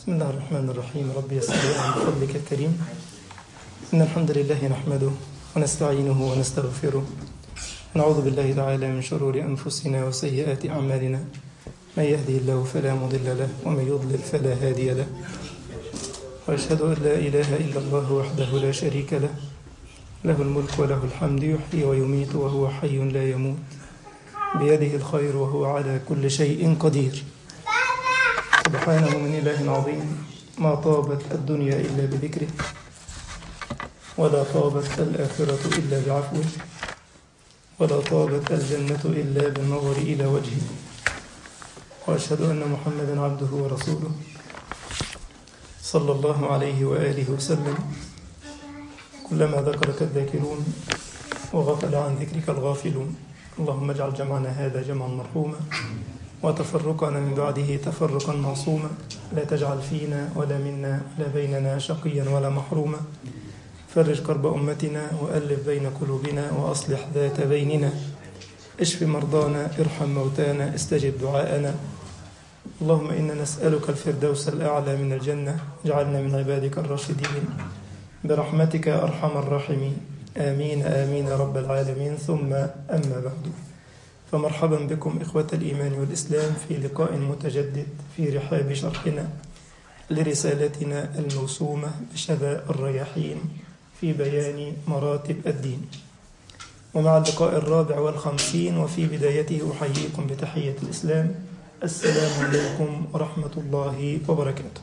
بسم الله الرحمن الرحيم رب يسر لنا بفضلك الكريم إن الحمد لله نحمده ونستعينه ونستغفره ونعوذ بالله تعالى من شرور أنفسنا وسيئات أعمالنا من يهدي الله فلا مضل له ومن يضلل فلا هادي له وأشهد أن لا إله إلا الله وحده لا شريك له له الملك وله الحمد يحيي ويميت وهو حي لا يموت بيده الخير وهو على كل شيء قدير سبحانه من إله عظيم ما طابت الدنيا إلا بذكره ولا طابت الآخرة إلا بعفوه ولا طابت الجنة إلا بالنظر إلى وجهه وأشهد أن محمدا عبده ورسوله صلى الله عليه وآله وسلم كلما ذكرك الذاكرون وغفل عن ذكرك الغافلون اللهم اجعل جمعنا هذا جمعا مرحوما وتفرقنا من بعده تفرقا معصوما لا تجعل فينا ولا منا لا بيننا شقيا ولا محروما فرج كرب أمتنا وألف بين قلوبنا وأصلح ذات بيننا اشف مرضانا ارحم موتانا استجب دعاءنا اللهم إنا نسألك الفردوس الأعلى من الجنة اجعلنا من عبادك الراشدين برحمتك أرحم الراحمين آمين آمين رب العالمين ثم أما بعد فمرحبا بكم إخوة الإيمان والإسلام في لقاء متجدد في رحاب شرحنا لرسالتنا الموسومة بشذا الرياحين في بيان مراتب الدين ومع اللقاء الرابع والخمسين وفي بدايته أحييكم بتحية الإسلام السلام عليكم ورحمة الله وبركاته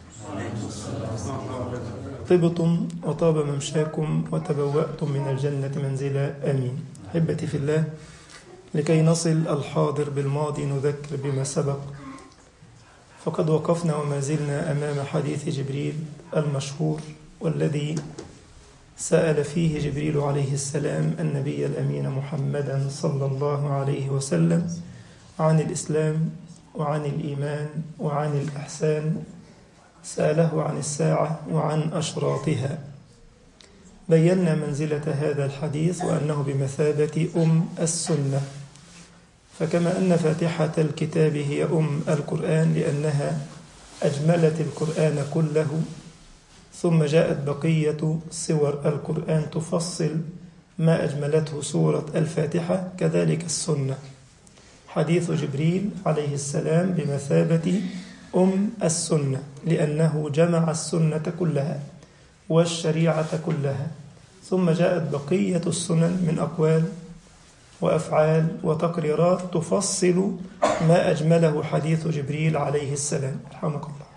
طبتم وطاب ممشاكم وتبوأتم من الجنة منزلا آمين أحبتي في الله لكي نصل الحاضر بالماضي نذكر بما سبق فقد وقفنا وما زلنا أمام حديث جبريل المشهور والذي سأل فيه جبريل عليه السلام النبي الأمين محمدا صلى الله عليه وسلم عن الإسلام وعن الإيمان وعن الإحسان سأله عن الساعة وعن أشراطها بينا منزلة هذا الحديث وأنه بمثابة أم السنة فكما أن فاتحة الكتاب هي أم القرآن لأنها أجملت القرآن كله ثم جاءت بقية سور القرآن تفصل ما أجملته سورة الفاتحة كذلك السنة حديث جبريل عليه السلام بمثابة أم السنة لأنه جمع السنة كلها والشريعة كلها ثم جاءت بقية السنن من أقوال وأفعال وتقريرات تفصل ما أجمله حديث جبريل عليه السلام رحمك الله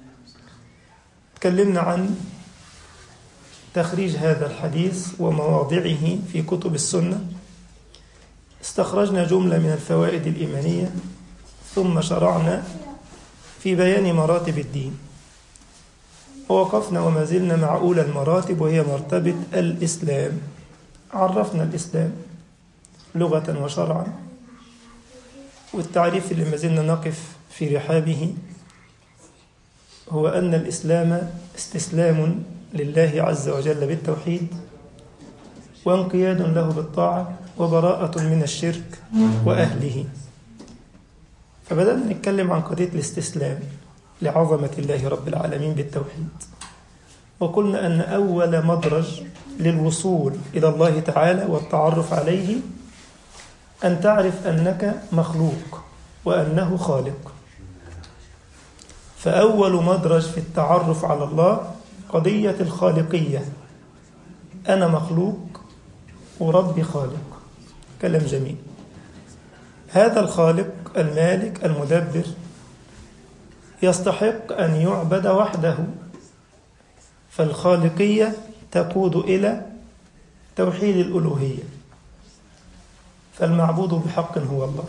تكلمنا عن تخريج هذا الحديث ومواضعه في كتب السنة استخرجنا جملة من الفوائد الإيمانية ثم شرعنا في بيان مراتب الدين ووقفنا وما زلنا مع أولى المراتب وهي مرتبة الإسلام عرفنا الإسلام لغة وشرعا والتعريف اللي ما زلنا نقف في رحابه هو أن الإسلام استسلام لله عز وجل بالتوحيد وانقياد له بالطاعة وبراءة من الشرك وأهله فبدأنا نتكلم عن قضية الاستسلام لعظمة الله رب العالمين بالتوحيد وقلنا أن أول مدرج للوصول إلى الله تعالى والتعرف عليه أن تعرف أنك مخلوق وأنه خالق فأول مدرج في التعرف على الله قضية الخالقية أنا مخلوق وربي خالق كلام جميل هذا الخالق المالك المدبر يستحق أن يعبد وحده فالخالقية تقود إلى توحيد الألوهية فالمعبود بحق هو الله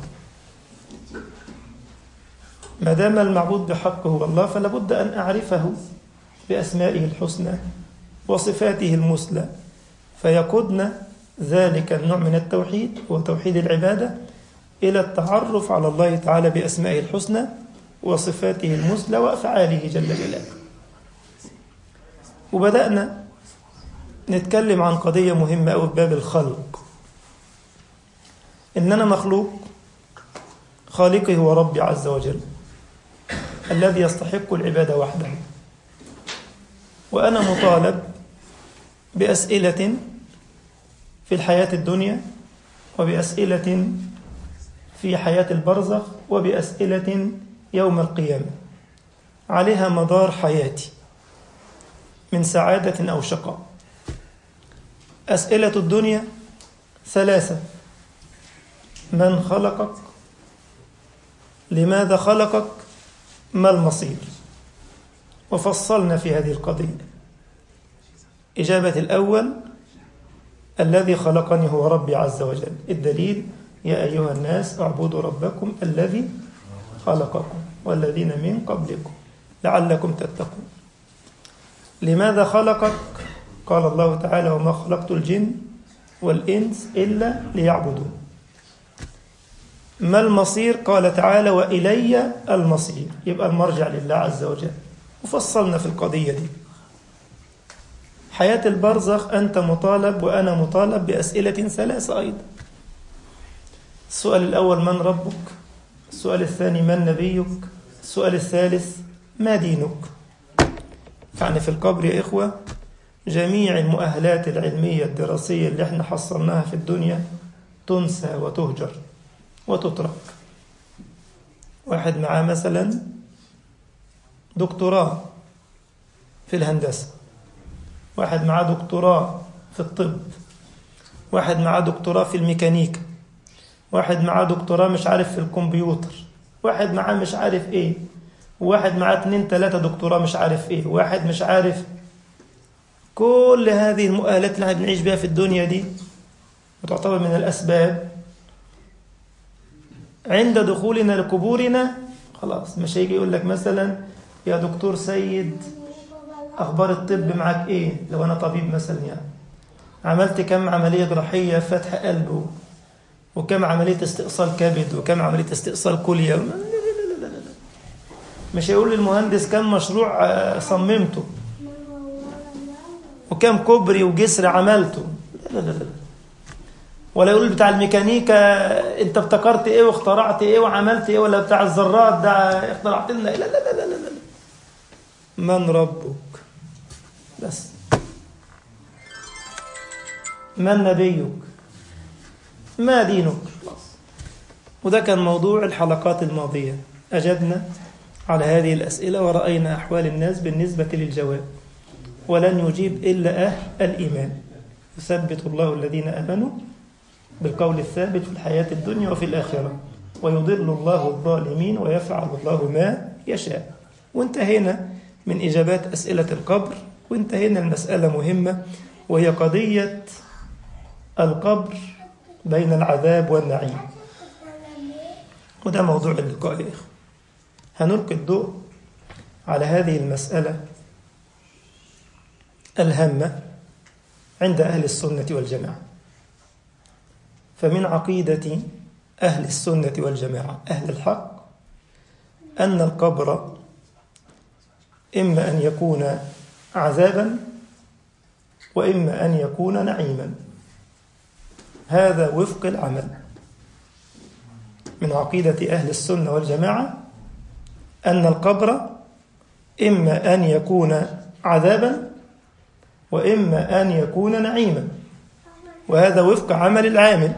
ما دام المعبود بحق هو الله فلا بد أن أعرفه بأسمائه الحسنى وصفاته المثلى فيقودنا ذلك النوع من التوحيد وتوحيد العبادة إلى التعرف على الله تعالى بأسمائه الحسنى وصفاته المثلى وأفعاله جل جلاله وبدأنا نتكلم عن قضية مهمة أو باب الخلق إننا مخلوق خالقي هو ربي عز وجل الذي يستحق العبادة وحده وأنا مطالب بأسئلة في الحياة الدنيا وبأسئلة في حياة البرزخ وبأسئلة يوم القيامة عليها مدار حياتي من سعادة أو شقاء أسئلة الدنيا ثلاثة من خلقك لماذا خلقك ما المصير وفصلنا في هذه القضية إجابة الأول الذي خلقني هو ربي عز وجل الدليل يا أيها الناس اعبدوا ربكم الذي خلقكم والذين من قبلكم لعلكم تتقون لماذا خلقك قال الله تعالى وما خلقت الجن والإنس إلا ليعبدون ما المصير قال تعالى وإلي المصير يبقى المرجع لله عز وجل وفصلنا في القضية دي حياة البرزخ أنت مطالب وأنا مطالب بأسئلة ثلاثة أيضا السؤال الأول من ربك السؤال الثاني من نبيك السؤال الثالث ما دينك يعني في القبر يا إخوة جميع المؤهلات العلمية الدراسية اللي احنا حصلناها في الدنيا تنسى وتهجر وتترك واحد معاه مثلا دكتوراه في الهندسة واحد معاه دكتوراه في الطب واحد معاه دكتوراه في الميكانيكا واحد معاه دكتوراه مش عارف في الكمبيوتر واحد معاه مش عارف ايه واحد معاه اتنين تلاتة دكتوراه مش عارف ايه واحد مش عارف كل هذه المؤهلات اللي احنا بنعيش بيها في الدنيا دي وتعتبر من الأسباب عند دخولنا لقبورنا خلاص مش هيجي يقول لك مثلا يا دكتور سيد أخبار الطب معاك إيه لو أنا طبيب مثلا يعني عملت كم عملية جراحية فتح قلب وكم عملية استئصال كبد وكم عملية استئصال كلية لا لا لا لا لا. مش هيقول للمهندس كم مشروع صممته وكم كوبري وجسر عملته لا لا لا لا ولا يقول بتاع الميكانيكا انت ابتكرت ايه واخترعت ايه وعملت ايه ولا بتاع الذرات ده اخترعت لنا لا لا لا لا لا لا من ربك بس من نبيك ما دينك وده كان موضوع الحلقات الماضية أجبنا على هذه الأسئلة ورأينا أحوال الناس بالنسبة للجواب ولن يجيب إلا أهل الإيمان يثبت الله الذين آمنوا بالقول الثابت في الحياة الدنيا وفي الآخرة ويضل الله الظالمين ويفعل الله ما يشاء وانتهينا من إجابات أسئلة القبر وانتهينا المسألة مهمة وهي قضية القبر بين العذاب والنعيم وده موضوع اللقاء يا إخوة هنلقي الضوء على هذه المسألة الهامة عند أهل السنة والجماعة فمن عقيدة أهل السنة والجماعة أهل الحق أن القبر إما أن يكون عذابا وإما أن يكون نعيما هذا وفق العمل من عقيدة أهل السنة والجماعة أن القبر إما أن يكون عذابا وإما أن يكون نعيما وهذا وفق عمل العامل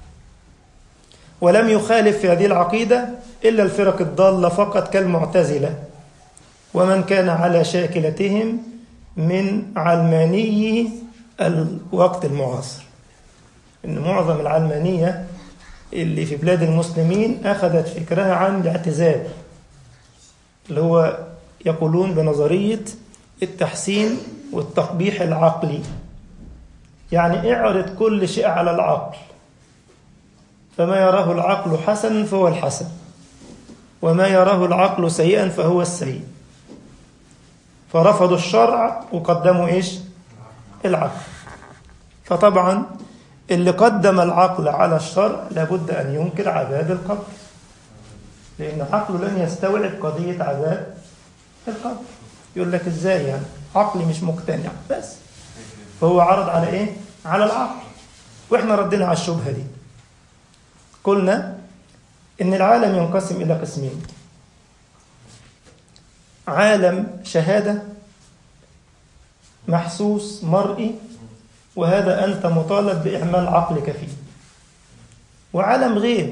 ولم يخالف في هذه العقيدة إلا الفرق الضالة فقط كالمعتزلة ومن كان على شاكلتهم من علماني الوقت المعاصر إن معظم العلمانية اللي في بلاد المسلمين أخذت فكرها عن الاعتزال اللي هو يقولون بنظرية التحسين والتقبيح العقلي يعني اعرض كل شيء على العقل فما يراه العقل حسنا فهو الحسن وما يراه العقل سيئا فهو السيء فرفضوا الشرع وقدموا ايش العقل فطبعا اللي قدم العقل على الشرع لابد ان ينكر عذاب القبر لان عقله لن يستوعب قضيه عذاب القبر يقول لك ازاي يعني عقلي مش مقتنع بس فهو عرض على ايه على العقل واحنا ردينا على الشبهه دي قلنا ان العالم ينقسم الى قسمين عالم شهاده محسوس مرئي وهذا أنت مطالب بإعمال عقلك فيه وعالم غيب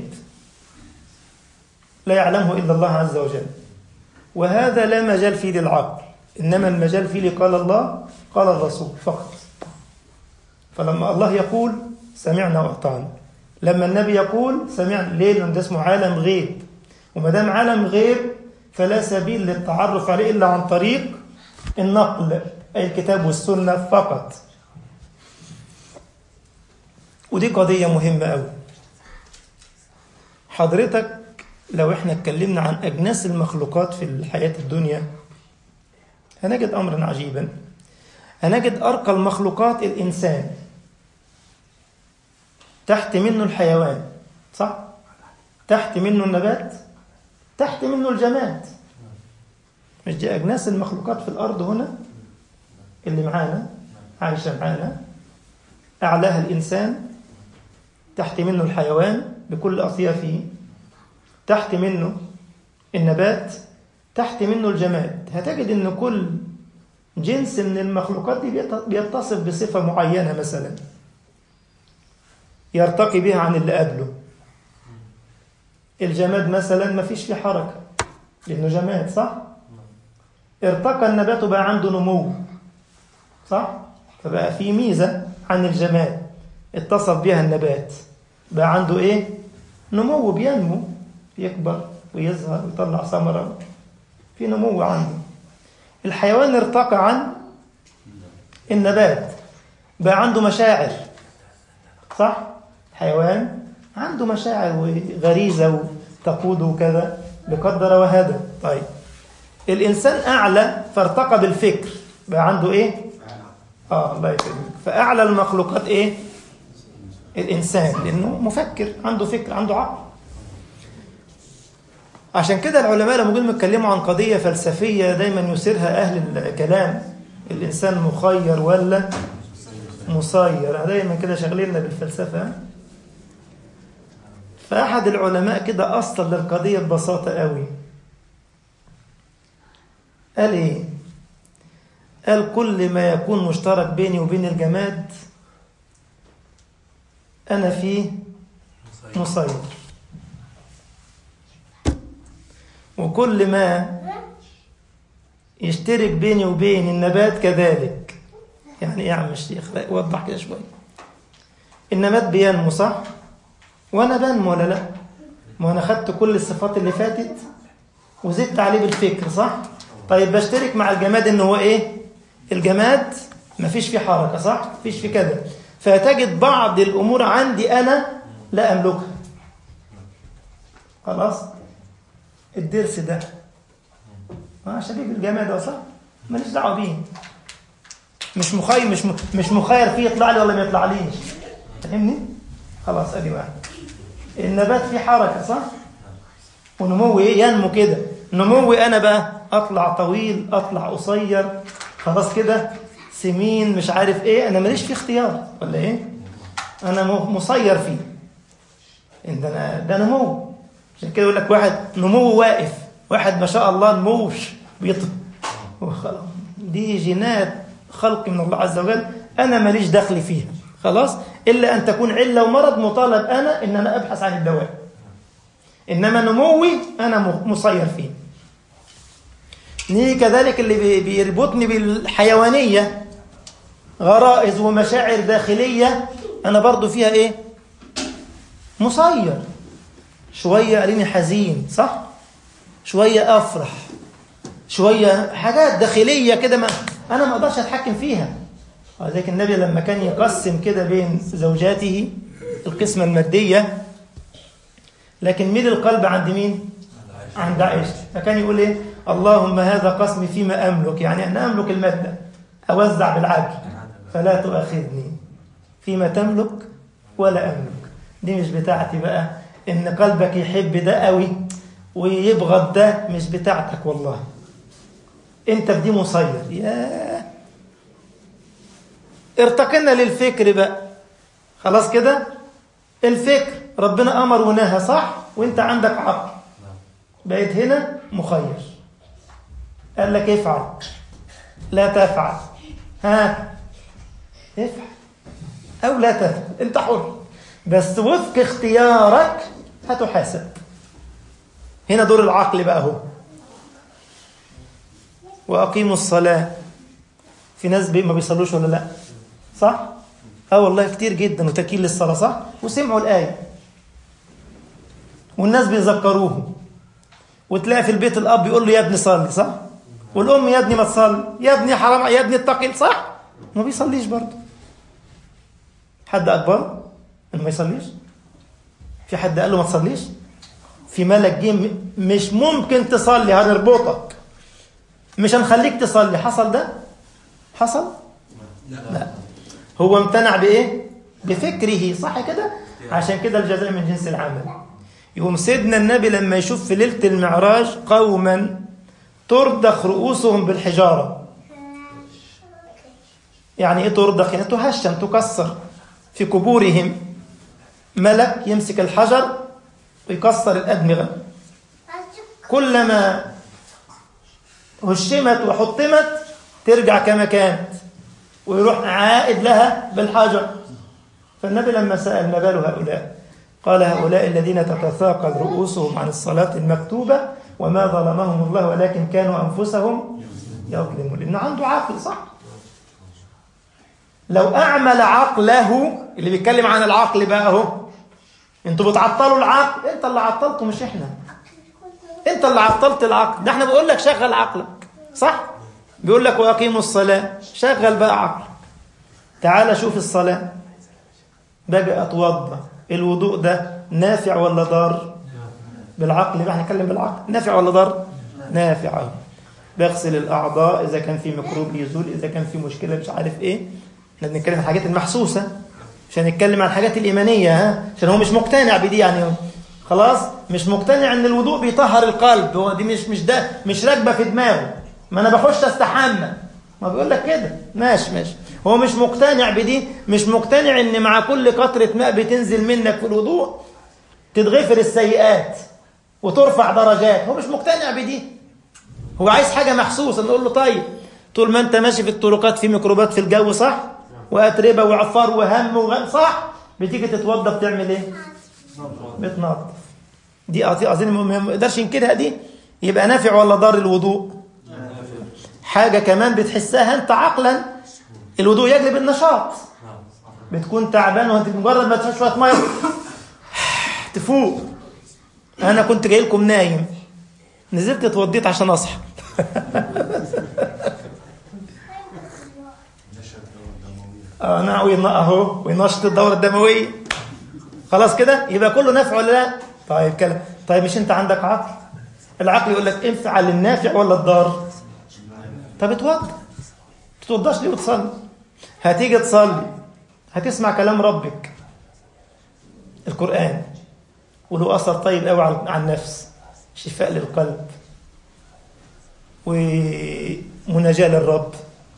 لا يعلمه إلا الله عز وجل وهذا لا مجال فيه للعقل إنما المجال فيه لقال الله قال الرسول فقط فلما الله يقول سمعنا وأطعنا لما النبي يقول سمعنا ليه لأن ده اسمه عالم غيب وما دام عالم غيب فلا سبيل للتعرف عليه إلا عن طريق النقل أي الكتاب والسنة فقط ودي قضية مهمة أوي حضرتك لو احنا اتكلمنا عن أجناس المخلوقات في الحياة الدنيا هنجد أمرا عجيبا هنجد أرقى المخلوقات الإنسان تحت منه الحيوان صح؟ تحت منه النبات تحت منه الجماد مش دي أجناس المخلوقات في الأرض هنا اللي معانا عايشة معانا أعلاها الإنسان تحت منه الحيوان بكل أطيافه تحت منه النبات تحت منه الجماد هتجد أن كل جنس من المخلوقات دي بيتصف بصفة معينة مثلا يرتقي بها عن اللي قبله الجماد مثلا ما فيش فيه حركة لأنه جماد صح؟ ارتقى النبات وبقى عنده نمو صح؟ فبقى في ميزة عن الجماد اتصف بها النبات بقى عنده ايه؟ نمو بينمو يكبر ويظهر ويطلع ثمرة في نمو عنده الحيوان ارتقى عن النبات بقى عنده مشاعر صح؟ حيوان عنده مشاعر وغريزة وتقوده وكذا بقدر وهدى طيب الإنسان أعلى فارتقى بالفكر بقى عنده إيه؟ آه الله يكرمك فأعلى المخلوقات إيه؟ الإنسان لأنه مفكر عنده فكر عنده عقل عشان كده العلماء لما يقولوا يتكلموا عن قضية فلسفية دايما يثيرها أهل الكلام الإنسان مخير ولا مسير دايما كده شغليننا بالفلسفة فأحد العلماء كده أصل للقضية ببساطة قوي قال إيه قال كل ما يكون مشترك بيني وبين الجماد أنا فيه مسير وكل ما يشترك بيني وبين النبات كذلك يعني ايه يا عم الشيخ وضح كده شويه النبات بينمو صح وانا بنمو ولا لا ما انا خدت كل الصفات اللي فاتت وزدت عليه بالفكر صح طيب بشترك مع الجماد ان هو ايه الجماد مفيش فيه حركه صح مفيش فيه كذا فتجد بعض الامور عندي انا لا املكها خلاص الدرس ده ما شبيه بالجماد صح ماليش دعوه بيه مش مخير مش م... مش مخير فيه يطلع لي ولا ما يطلعليش فاهمني خلاص ادي واحد النبات فيه حركه صح ونمو ايه ينمو كده نموي انا بقى اطلع طويل اطلع قصير خلاص كده سمين مش عارف ايه انا ماليش فيه اختيار ولا ايه انا مصير فيه ده انا ده نمو عشان كده يقول لك واحد نمو واقف واحد ما شاء الله نموش بيطلع دي جينات خلق من الله عز وجل انا ماليش دخل فيها خلاص الا ان تكون عله ومرض مطالب انا ان انا ابحث عن الدواء انما نموي انا مصير فيه نيجي كذلك اللي بيربطني بالحيوانيه غرائز ومشاعر داخليه انا برضو فيها ايه مسير شويه قاليني حزين صح شويه افرح شويه حاجات داخليه كده ما انا ما اقدرش اتحكم فيها ولكن النبي لما كان يقسم كده بين زوجاته القسمه الماديه لكن ميل القلب عند مين عند عائشه فكان يقول ايه اللهم هذا قسمي فيما املك يعني انا املك الماده اوزع بالعدل فلا تؤاخذني فيما تملك ولا املك دي مش بتاعتي بقى ان قلبك يحب ده قوي ويبغض ده مش بتاعتك والله انت بدي مسير يا ارتقينا للفكر بقى خلاص كده الفكر ربنا امر ونهى صح وانت عندك عقل بقيت هنا مخير قال لك افعل لا تفعل ها افعل أو لا تفعل أنت حر بس وفق اختيارك هتحاسب هنا دور العقل بقى هو وأقيموا الصلاة في ناس بي ما بيصلوش ولا لا صح؟ اه والله كتير جدا وتكيل للصلاة صح؟ وسمعوا الآية والناس بيذكروه وتلاقي في البيت الأب يقول له يا ابني صلي صح؟ والأم يا ابني ما تصلي يا ابني حرام يا ابني اتقي صح؟ ما بيصليش برضه حد أكبر إنه ما يصليش؟ في حد قال له ما تصليش؟ في ملك جه مش ممكن تصلي هنربطك مش هنخليك تصلي حصل ده؟ حصل؟ لا, لا. هو امتنع بإيه؟ بفكره صح كده؟ عشان كده الجزاء من جنس العمل يقوم سيدنا النبي لما يشوف في ليلة المعراج قوما تردخ رؤوسهم بالحجارة يعني ايه تردخ يعني تهشم تكسر في قبورهم ملك يمسك الحجر ويكسر الأدمغة كلما هشمت وحطمت ترجع كما كانت ويروح عائد لها بالحجر فالنبي لما سأل ما بال هؤلاء قال هؤلاء الذين تتثاقل رؤوسهم عن الصلاة المكتوبة وما ظلمهم الله ولكن كانوا أنفسهم يظلمون لأنه عنده عقل صح لو أعمل عقله اللي بيتكلم عن العقل بقى اهو انتوا بتعطلوا العقل انت اللي عطلته مش احنا انت اللي عطلت العقل ده احنا بقول لك شغل عقلك صح بيقول لك واقيموا الصلاة شغل بقى عقلك تعال شوف الصلاة باجي اتوضى الوضوء ده نافع ولا ضار بالعقل بقى هنتكلم بالعقل نافع ولا ضار نافع بغسل الاعضاء اذا كان في ميكروب يزول اذا كان في مشكله مش عارف ايه احنا بنتكلم عن الحاجات المحسوسه مش هنتكلم عن الحاجات الايمانيه ها عشان هو مش مقتنع بدي يعني خلاص مش مقتنع ان الوضوء بيطهر القلب هو دي مش مش ده مش راكبه في دماغه ما انا بخش استحمى ما بيقول لك كده ماشي ماشي هو مش مقتنع بدي مش مقتنع ان مع كل قطره ماء بتنزل منك في الوضوء تتغفر السيئات وترفع درجات هو مش مقتنع بدي هو عايز حاجه محسوسه نقول له طيب طول ما انت ماشي في الطرقات في ميكروبات في الجو صح واتربه وعفار وهم وغم صح بتيجي تتوضى بتعمل ايه بتنظف دي اظن ما يقدرش ينكرها دي يبقى نافع ولا ضار الوضوء حاجه كمان بتحسها انت عقلا الوضوء يجلب النشاط بتكون تعبان وانت مجرد ما تشرب شويه ميه تفوق انا كنت جاي لكم نايم نزلت اتوضيت عشان اصحى اه نعم اهو وينشط الدوره الدمويه خلاص كده يبقى كله نافع ولا لا طيب كلام طيب مش انت عندك عقل العقل يقول لك افعل النافع ولا الضار طب اتوضى تتوضاش ليه وتصلي هتيجي تصلي هتسمع كلام ربك القرآن وله أثر طيب قوي على النفس شفاء للقلب ومناجاة للرب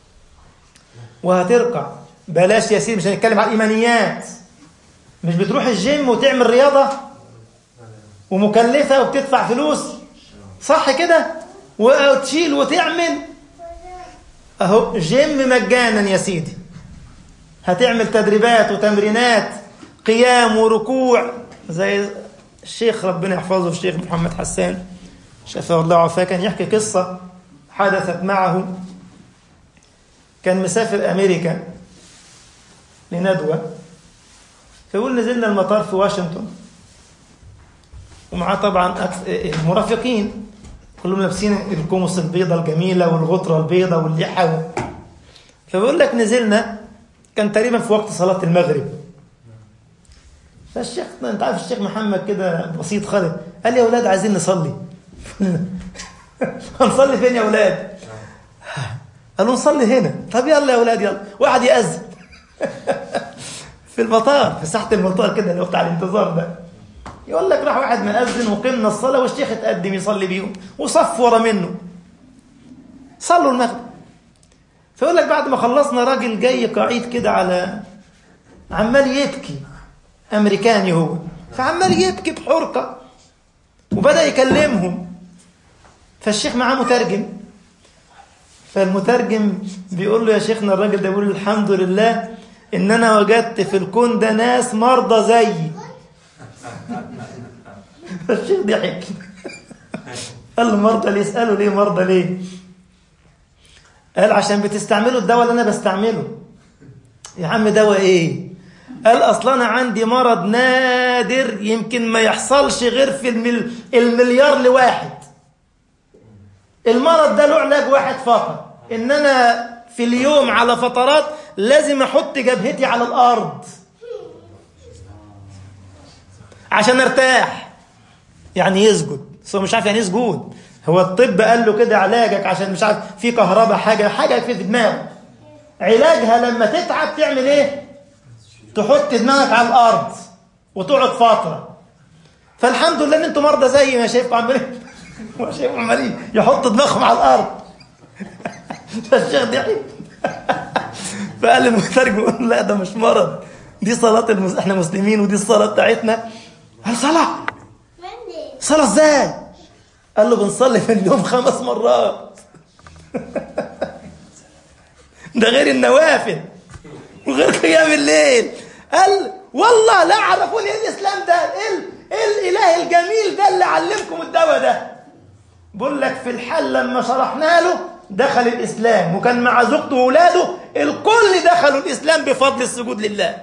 وهترقع بلاش يا سيدي مش هنتكلم على الإيمانيات مش بتروح الجيم وتعمل رياضة ومكلفة وبتدفع فلوس صح كده وتشيل وتعمل اهو جيم مجانا يا سيدي هتعمل تدريبات وتمرينات قيام وركوع زي الشيخ ربنا يحفظه الشيخ محمد حسان شفاه الله وعافاه كان يحكي قصة حدثت معه كان مسافر أمريكا لندوة فيقول نزلنا المطار في واشنطن ومعاه طبعا المرافقين كلهم لابسين القمص البيضة الجميلة والغطرة البيضة واللحى فبيقول لك نزلنا كان تقريبا في وقت صلاة المغرب فالشيخ انت عارف الشيخ محمد كده بسيط خالص قال لي يا اولاد عايزين نصلي هنصلي فين يا اولاد قالوا نصلي هنا طب يلا يا اولاد يلا واحد يأذن في المطار في ساحة المطار كده اللي هو بتاع الانتظار ده يقول لك راح واحد مأذن وقمنا الصلاة والشيخ اتقدم يصلي بيهم وصف ورا منه صلوا المغرب فيقول لك بعد ما خلصنا راجل جاي قعيد كده على عمال يبكي أمريكاني هو فعمال يبكي بحرقة وبدأ يكلمهم فالشيخ معاه مترجم فالمترجم بيقول له يا شيخنا الراجل ده بيقول الحمد لله ان انا وجدت في الكون ده ناس مرضى زيي فالشيخ ضحك قال له مرضى ليه اساله ليه مرضى ليه قال عشان بتستعملوا الدواء اللي انا بستعمله يا عم دواء ايه قال اصلا انا عندي مرض نادر يمكن ما يحصلش غير في المل... المليار لواحد المرض ده له علاج واحد فقط ان انا في اليوم على فترات لازم احط جبهتي على الارض عشان ارتاح يعني يسجد بس هو مش عارف يعني ايه سجود هو الطب قال له كده علاجك عشان مش عارف في كهرباء حاجه حاجه في دماغه علاجها لما تتعب تعمل ايه تحط دماغك على الارض وتقعد فتره فالحمد لله ان انتم مرضى زي ما شايفكم عمالين ما شايفكم عمالين يحطوا دماغهم على الارض فالشيخ ضحك فقال المترجم لا ده مش مرض دي صلاة المس... احنا مسلمين ودي الصلاة بتاعتنا قال صلاة صلاة ازاي؟ قال له بنصلي في اليوم خمس مرات ده غير النوافل وغير قيام الليل قال والله لا عرفوني ايه الاسلام ده ايه ايه الاله الجميل ده اللي علمكم الدواء ده بقول لك في الحل لما شرحنا له دخل الاسلام وكان مع زوجته واولاده الكل دخلوا الاسلام بفضل السجود لله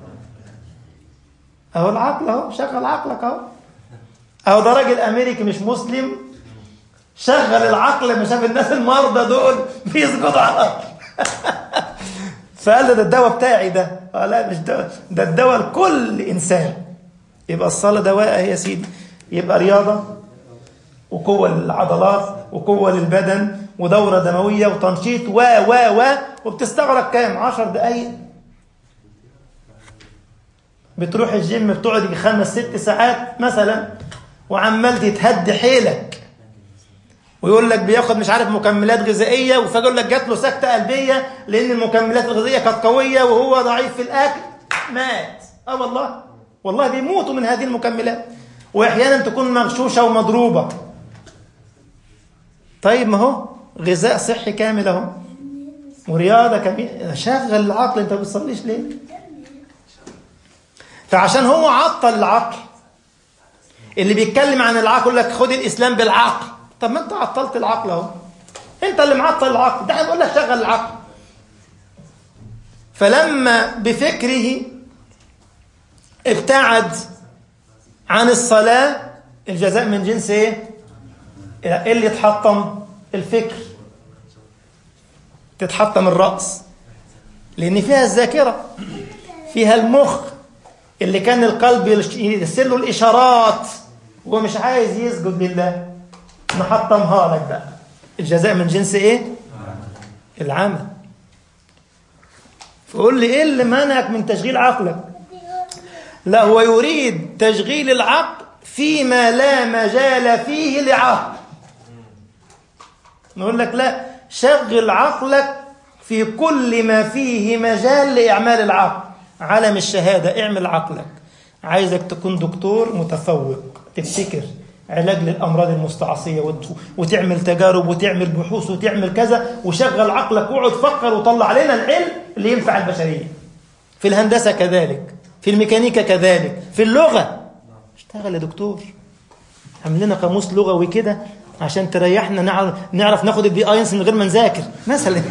اهو العقل اهو شغل عقلك اهو اهو ده راجل امريكي مش مسلم شغل العقل لما شاف الناس المرضى دول بيسجدوا على الارض فقال له ده الدواء بتاعي ده اه لا مش دواء ده الدواء لكل انسان يبقى الصلاه دواء يا سيدي يبقى رياضه وقوه للعضلات وقوه للبدن ودوره دمويه وتنشيط و و و وبتستغرق كام 10 دقائق بتروح الجيم بتقعد خمس ست ساعات مثلا وعمال تتهد حيلك ويقول لك بياخد مش عارف مكملات غذائيه وفجاه يقول لك جات له سكته قلبيه لان المكملات الغذائيه كانت قويه وهو ضعيف في الاكل مات اه والله والله بيموتوا من هذه المكملات واحيانا تكون مغشوشه ومضروبه طيب ما هو غذاء صحي كامل اهو ورياضه كامله شغل العقل انت ما بتصليش ليه فعشان هو عطل العقل اللي بيتكلم عن العقل يقول لك خد الاسلام بالعقل طب ما انت عطلت العقل اهو انت اللي معطل العقل ده بقول لك شغل العقل فلما بفكره ابتعد عن الصلاة الجزاء من جنس ايه ايه اللي يتحطم الفكر تتحطم الرأس لأن فيها الذاكرة فيها المخ اللي كان القلب يرسل له الإشارات وهو مش عايز يسجد لله نحطمها لك بقى الجزاء من جنس ايه العمل فقول لي ايه اللي منعك من تشغيل عقلك لا هو يريد تشغيل العقل فيما لا مجال فيه لعقل نقول لك لا شغل عقلك في كل ما فيه مجال لإعمال العقل عالم الشهادة اعمل عقلك عايزك تكون دكتور متفوق تفتكر علاج للأمراض المستعصية وتعمل تجارب وتعمل بحوث وتعمل كذا وشغل عقلك واقعد فكر وطلع علينا العلم اللي ينفع البشرية في الهندسة كذلك في الميكانيكا كذلك في اللغة اشتغل يا دكتور عمل لنا قاموس لغوي كده عشان تريحنا نعرف, نعرف ناخد البي اينس من غير ما نذاكر مثلا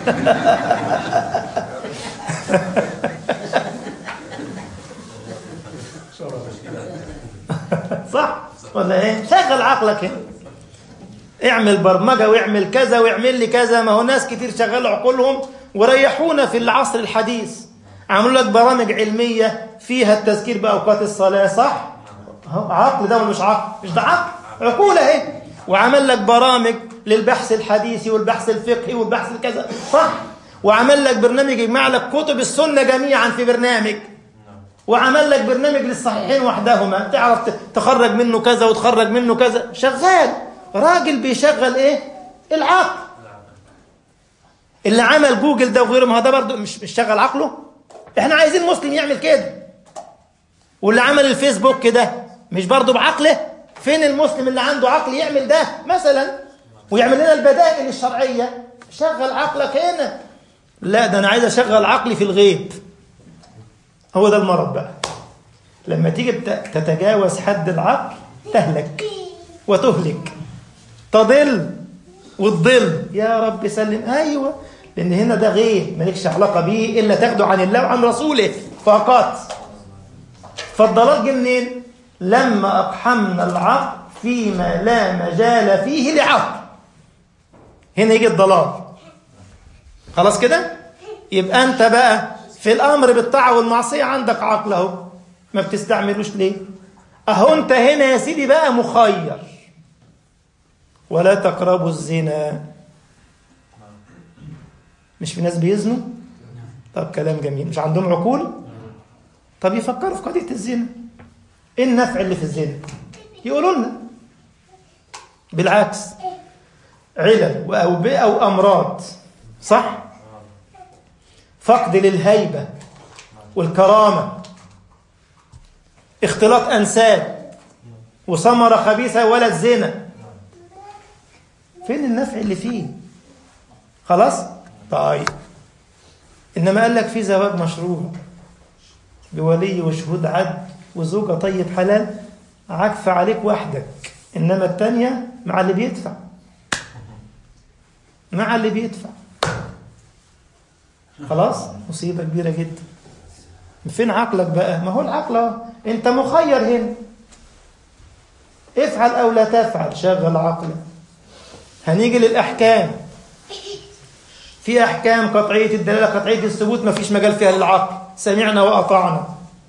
صح ولا ايه شغل عقلك هنا اعمل برمجه واعمل كذا واعمل لي كذا ما هو ناس كتير شغلوا عقولهم وريحونا في العصر الحديث عملوا لك برامج علميه فيها التذكير باوقات الصلاه صح عقل ده ولا مش عقل مش ده عقل عقول اهي وعمل لك برامج للبحث الحديثي والبحث الفقهي والبحث الكذا صح وعمل لك برنامج يجمع لك كتب السنه جميعا في برنامج وعمل لك برنامج للصحيحين وحدهما تعرف تخرج منه كذا وتخرج منه كذا شغال راجل بيشغل ايه العقل اللي عمل جوجل ده وغيره ما ده برضه مش مش شغل عقله احنا عايزين مسلم يعمل كده واللي عمل الفيسبوك ده مش برضه بعقله فين المسلم اللي عنده عقل يعمل ده مثلا ويعمل لنا البدائل الشرعيه شغل عقلك هنا لا ده انا عايز اشغل عقلي في الغيب هو ده المرض بقى لما تيجي تتجاوز حد العقل تهلك وتهلك تضل وتضل يا رب سلم ايوه لان هنا ده غيب مالكش علاقه بيه الا تاخده عن الله وعن رسوله فقط فالضلال جه منين لما اقحمنا العقل فيما لا مجال فيه لعقل هنا يجي الضلال خلاص كده يبقى انت بقى في الامر بالطاعه والمعصيه عندك عقل اهو ما بتستعملوش ليه اهو انت هنا يا سيدي بقى مخير ولا تقربوا الزنا مش في ناس بيزنوا طب كلام جميل مش عندهم عقول طب يفكروا في قضيه الزنا ايه النفع اللي في الزنا يقولوا لنا بالعكس علل واوبئه وامراض صح فقد للهيبه والكرامه اختلاط انساب وثمره خبيثه ولا الزنا فين النفع اللي فيه خلاص طيب انما قال لك في زواج مشروع بولي وشهود عدل وزوجه طيب حلال عكف عليك وحدك انما الثانيه مع اللي بيدفع مع اللي بيدفع خلاص مصيبه كبيره جدا فين عقلك بقى ما هو العقل اهو انت مخير هنا افعل او لا تفعل شغل عقلك هنيجي للاحكام في احكام قطعيه الدلاله قطعيه الثبوت ما فيش مجال فيها للعقل سمعنا واطعنا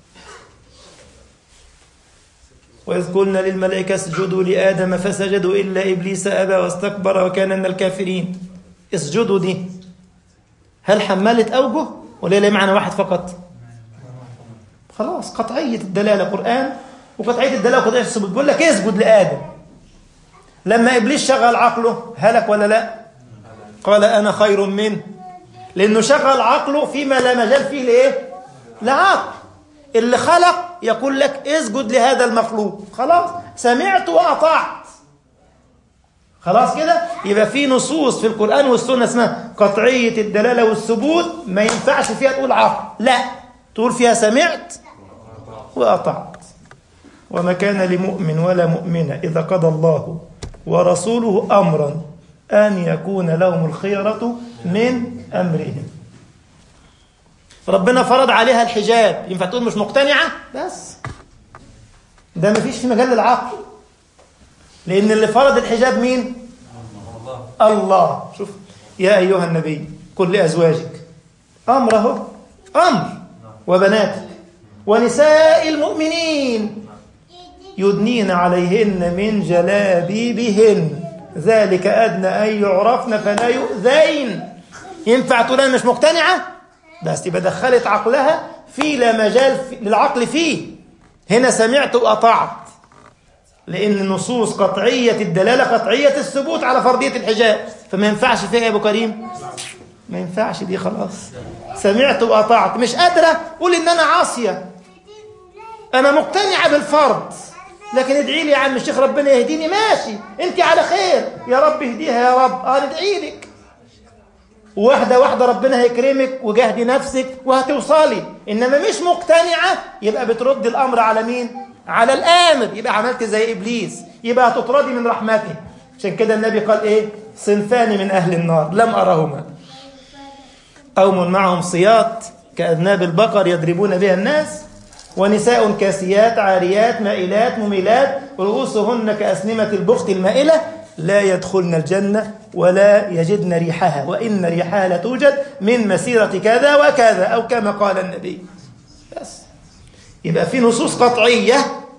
وإذ قلنا للملائكة اسجدوا لآدم فسجدوا إلا إبليس أبى واستكبر وكان من الكافرين اسجدوا دي هل حملت أوجه ولا لها معنى واحد فقط خلاص قطعية الدلالة قرآن وقطعية الدلالة وقطعية الثبوت بيقول لك اسجد لآدم لما إبليس شغل عقله هلك ولا لا قال أنا خير منه لأنه شغل عقله فيما لا مجال فيه لإيه لعقل اللي خلق يقول لك اسجد لهذا المخلوق خلاص سمعت وأطعت خلاص كده يبقى في نصوص في القرآن والسنة اسمها قطعية الدلالة والثبوت ما ينفعش فيها تقول عقل لا تقول فيها سمعت وأطعت وما كان لمؤمن ولا مؤمنة إذا قضى الله ورسوله أمرا أن يكون لهم الخيرة من أمرهم ربنا فرض عليها الحجاب ينفع تقول مش مقتنعة بس ده مفيش في مجال العقل لأن اللي فرض الحجاب مين الله شوف يا أيها النبي قل لأزواجك أمر اهو أمر وبناتك ونساء المؤمنين يدنين عليهن من جلابيبهن ذلك أدنى أن يعرفن فلا يؤذين ينفع تقول أنا مش مقتنعة بس يبقى دخلت عقلها في لا مجال في للعقل فيه هنا سمعت وأطعت لأن نصوص قطعية الدلالة قطعية الثبوت على فرضية الحجاب فما ينفعش فيها يا أبو كريم ما ينفعش دي خلاص سمعت وأطعت مش قادرة قول إن أنا عاصية أنا مقتنعة بالفرض لكن ادعي لي يا عم الشيخ ربنا يهديني ماشي انت على خير يا رب اهديها يا رب اه ندعي لك واحده واحده ربنا هيكرمك وجهدي نفسك وهتوصلي انما مش مقتنعه يبقى بترد الامر على مين على الامر يبقى عملت زي ابليس يبقى هتطردي من رحمته عشان كده النبي قال ايه صنفان من اهل النار لم ارهما قوم معهم صياط كاذناب البقر يضربون بها الناس ونساء كاسيات عاريات مائلات مميلات رؤوسهن كأسنمة البخت المائلة لا يدخلن الجنة ولا يجدن ريحها وإن ريحها لتوجد من مسيرة كذا وكذا أو كما قال النبي بس يبقى في نصوص قطعية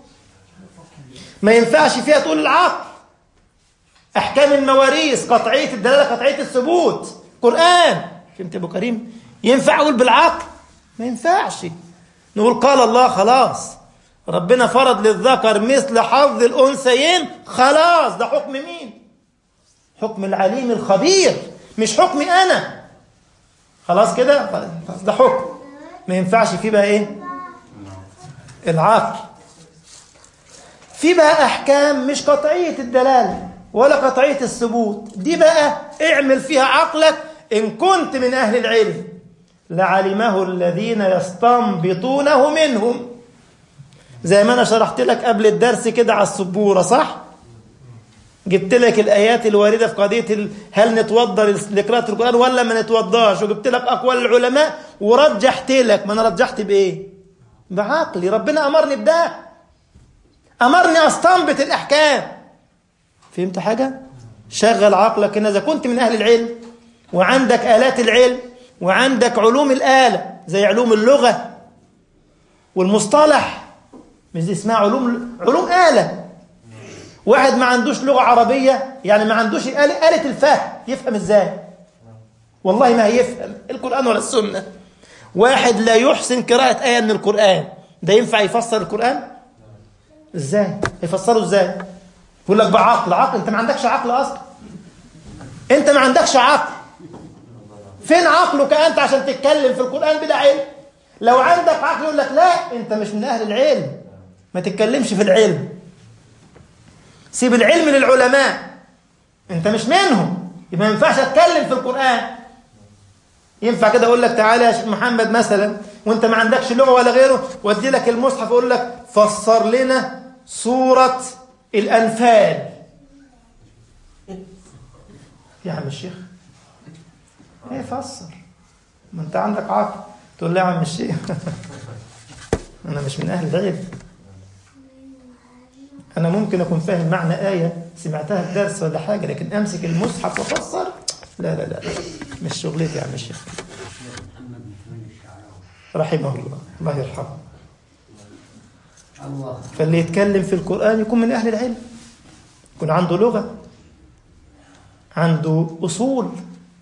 ما ينفعش فيها تقول العقل أحكام المواريث قطعية الدلالة قطعية الثبوت قرآن فهمت يا أبو كريم ينفع أقول بالعقل ما ينفعش نقول قال الله خلاص ربنا فرض للذكر مثل حظ الأنثيين خلاص ده حكم مين حكم العليم الخبير مش حكمي أنا خلاص كده ده حكم ما ينفعش فيه بقى إيه العقل في بقى أحكام مش قطعية الدلالة ولا قطعية الثبوت دي بقى اعمل فيها عقلك إن كنت من أهل العلم لعلمه الذين يستنبطونه منهم زي ما أنا شرحت لك قبل الدرس كده على السبورة صح؟ جبت لك الآيات الواردة في قضية ال- هل نتوضى لقراءة القرآن ولا ما نتوضاش وجبت لك أقوال العلماء ورجحت لك ما أنا رجحت بإيه؟ بعقلي ربنا أمرني بده أمرني أستنبط الأحكام فهمت حاجة؟ شغل عقلك إن إذا كنت من أهل العلم وعندك آلات العلم وعندك علوم الآلة زي علوم اللغة والمصطلح مش دي اسمها علوم علوم آلة واحد ما عندوش لغة عربية يعني ما عندوش آلة, آلة الفهم يفهم ازاي والله ما هيفهم القرآن ولا السنة واحد لا يحسن قراءة آية من القرآن ده ينفع يفسر القرآن ازاي يفسره ازاي يقول لك بعقل عقل انت ما عندكش عقل اصلا انت ما عندكش عقل فين عقلك انت عشان تتكلم في القرآن بلا علم لو عندك عقل يقول لك لا انت مش من اهل العلم ما تتكلمش في العلم سيب العلم للعلماء انت مش منهم يبقى ما ينفعش اتكلم في القرآن ينفع كده اقول لك تعالى يا شيخ محمد مثلا وانت ما عندكش لغة ولا غيره وادي لك المصحف اقول لك فسر لنا سورة الانفال يا عم الشيخ ايه فسر ما انت عندك عقل تقول لي يا عم الشيخ انا مش من اهل العلم انا ممكن اكون فاهم معنى ايه سمعتها في درس ولا حاجه لكن امسك المصحف وافسر لا لا لا مش شغلتي يا عم الشيخ رحمه الله الله يرحمه الله فاللي يتكلم في القرآن يكون من أهل العلم يكون عنده لغة عنده أصول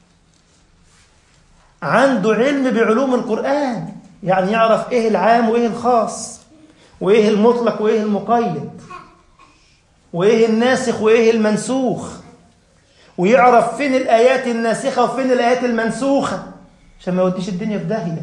عنده علم بعلوم القرآن يعني يعرف إيه العام وإيه الخاص وإيه المطلق وإيه المقيد وإيه الناسخ وإيه المنسوخ ويعرف فين الآيات الناسخة وفين الآيات المنسوخة عشان ما يوديش الدنيا في داهية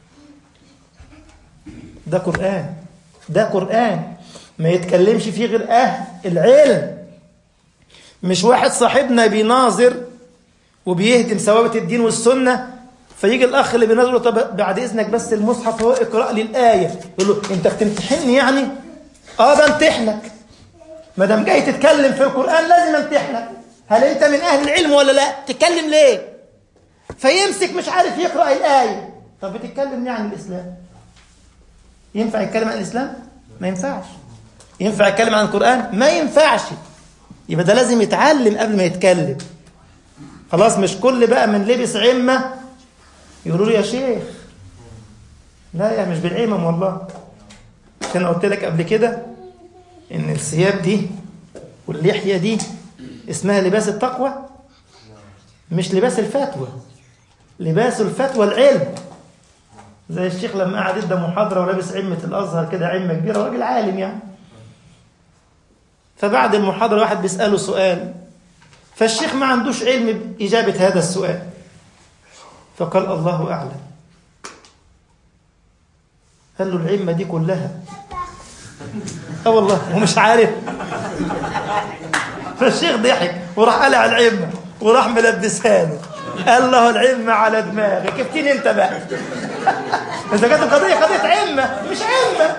ده قرآن ده قرآن ما يتكلمش فيه غير أهل العلم مش واحد صاحبنا بيناظر وبيهدم ثوابت الدين والسنة فيجي الأخ اللي بيناظر يقول له طب بعد إذنك بس المصحف هو اقرأ لي الآية يقول له أنت بتمتحني يعني؟ آه بمتحنك ما دام جاي تتكلم في القرآن لازم امتحنك هل أنت من أهل العلم ولا لا؟ تتكلم ليه؟ فيمسك مش عارف يقرأ الآية طب بتتكلم ليه عن الإسلام؟ ينفع يتكلم عن الإسلام؟ ما ينفعش ينفع يتكلم عن القرآن؟ ما ينفعش يبقى ده لازم يتعلم قبل ما يتكلم خلاص مش كل بقى من لبس عمة يقولوا له يا شيخ لا يا مش بالعمم والله مش انا قلت لك قبل كده ان الثياب دي واللحية دي اسمها لباس التقوى مش لباس الفتوى لباس الفتوى العلم زي الشيخ لما قعد ادى محاضرة ولابس عمة الأزهر كده عمة كبيرة راجل عالم يعني فبعد المحاضرة واحد بيسأله سؤال فالشيخ ما عندوش علم بإجابة هذا السؤال فقال الله أعلم قال له العمة دي كلها اه والله ومش عارف فالشيخ ضحك وراح قلع العمة وراح ملبسها له قال له العمة على دماغك كفتين انت بقى اذا كانت القضية قضية عمة مش عمة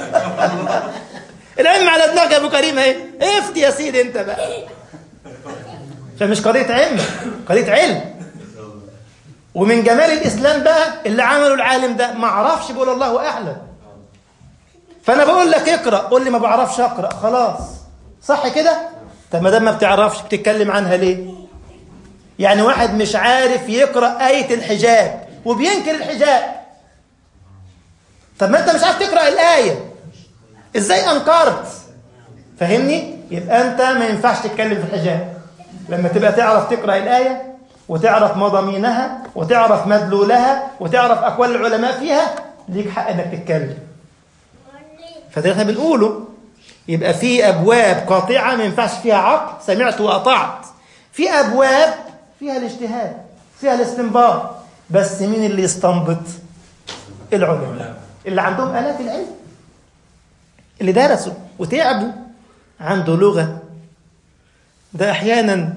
العلم على دماغك يا ابو كريم اهي افتي يا سيدي انت بقى فمش قضية علم قضية علم ومن جمال الاسلام بقى اللي عمله العالم ده ما عرفش بيقول الله اعلم فانا بقول لك اقرا قول لي ما بعرفش اقرا خلاص صح كده طب ما دام ما بتعرفش بتتكلم عنها ليه يعني واحد مش عارف يقرا ايه الحجاب وبينكر الحجاب طب ما انت مش عارف تقرا الايه ازاي انكرت فهمني يبقى انت ما ينفعش تتكلم في الحجاب لما تبقى تعرف تقرا الايه وتعرف مضامينها وتعرف مدلولها وتعرف اقوال العلماء فيها ليك حق انك تتكلم فده احنا بنقوله يبقى في ابواب قاطعه ما ينفعش فيها عقل سمعت واطعت في ابواب فيها الاجتهاد فيها الاستنباط بس مين اللي يستنبط العلماء اللي عندهم آلات العلم اللي درسوا وتعبوا عنده لغة ده احيانا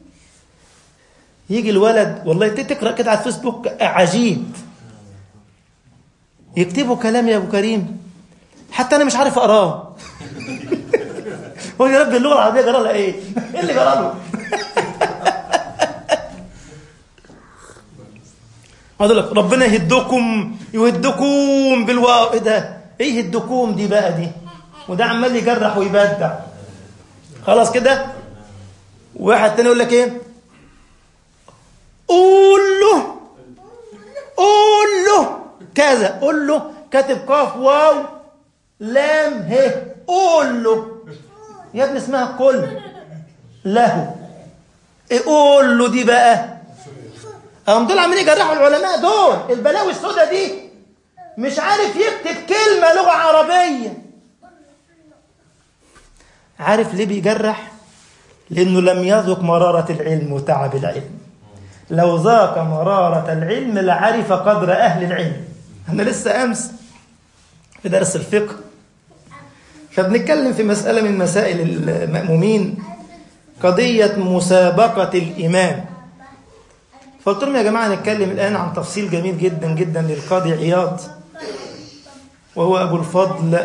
يجي الولد والله تقرا كده على الفيسبوك عجيب يكتبوا كلام يا ابو كريم حتى انا مش عارف اقراه هو يا رب اللغه العربيه جرى لها ايه؟ ايه اللي جرى له؟ اقول لك ربنا يهدكم يهدكم بالواو ايه ده؟ ايه يهدكم دي بقى دي؟ وده عمال يجرح ويبدع خلاص كده؟ واحد تاني يقول لك ايه؟ قول له قول له كذا قول له كاتب قاف واو لام ه قول له يا ابني اسمها كل له ايه قول له دي بقى هم دول عاملين يجرحوا العلماء دول البلاوي السوداء دي مش عارف يكتب كلمة لغة عربية عارف ليه بيجرح لأنه لم يذق مرارة العلم وتعب العلم لو ذاق مرارة العلم لعرف قدر أهل العلم أنا لسه أمس في درس الفقه فبنتكلم في مسألة من مسائل المأمومين قضية مسابقة الإمام فقلت لهم يا جماعة نتكلم الآن عن تفصيل جميل جدا جدا للقاضي عياض وهو أبو الفضل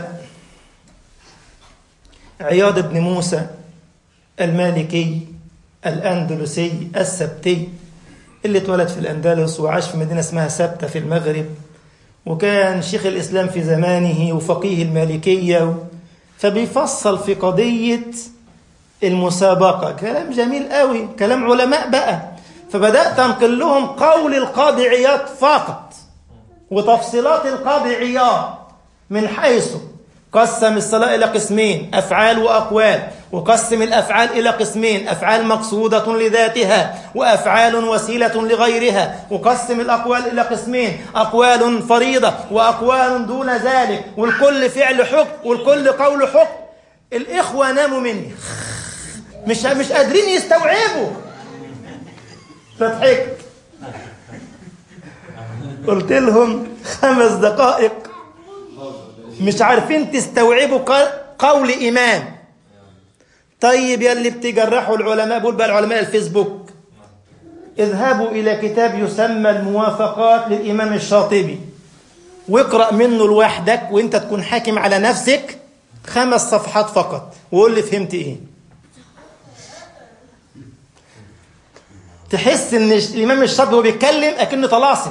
عياض بن موسى المالكي الأندلسي السبتي اللي اتولد في الأندلس وعاش في مدينة اسمها سبتة في المغرب وكان شيخ الإسلام في زمانه وفقيه المالكية فبيفصل في قضية المسابقة كلام جميل قوي كلام علماء بقى فبدأت أنقل لهم قول القاضي عياض فقط وتفصيلات القاضي عياض من حيث قسم الصلاة إلى قسمين أفعال وأقوال وقسم الأفعال إلى قسمين أفعال مقصودة لذاتها وأفعال وسيلة لغيرها وقسم الأقوال إلى قسمين أقوال فريضة وأقوال دون ذلك والكل فعل حكم والكل قول حكم الإخوة ناموا مني مش مش قادرين يستوعبوا فضحكت قلت لهم خمس دقائق مش عارفين تستوعبوا قول إمام طيب يا اللي بتجرحوا العلماء بقول بقى العلماء الفيسبوك اذهبوا إلى كتاب يسمى الموافقات للإمام الشاطبي واقرأ منه لوحدك وانت تكون حاكم على نفسك خمس صفحات فقط وقول لي فهمت ايه تحس ان الامام الشاطبي وهو بيتكلم اكنه طلاسم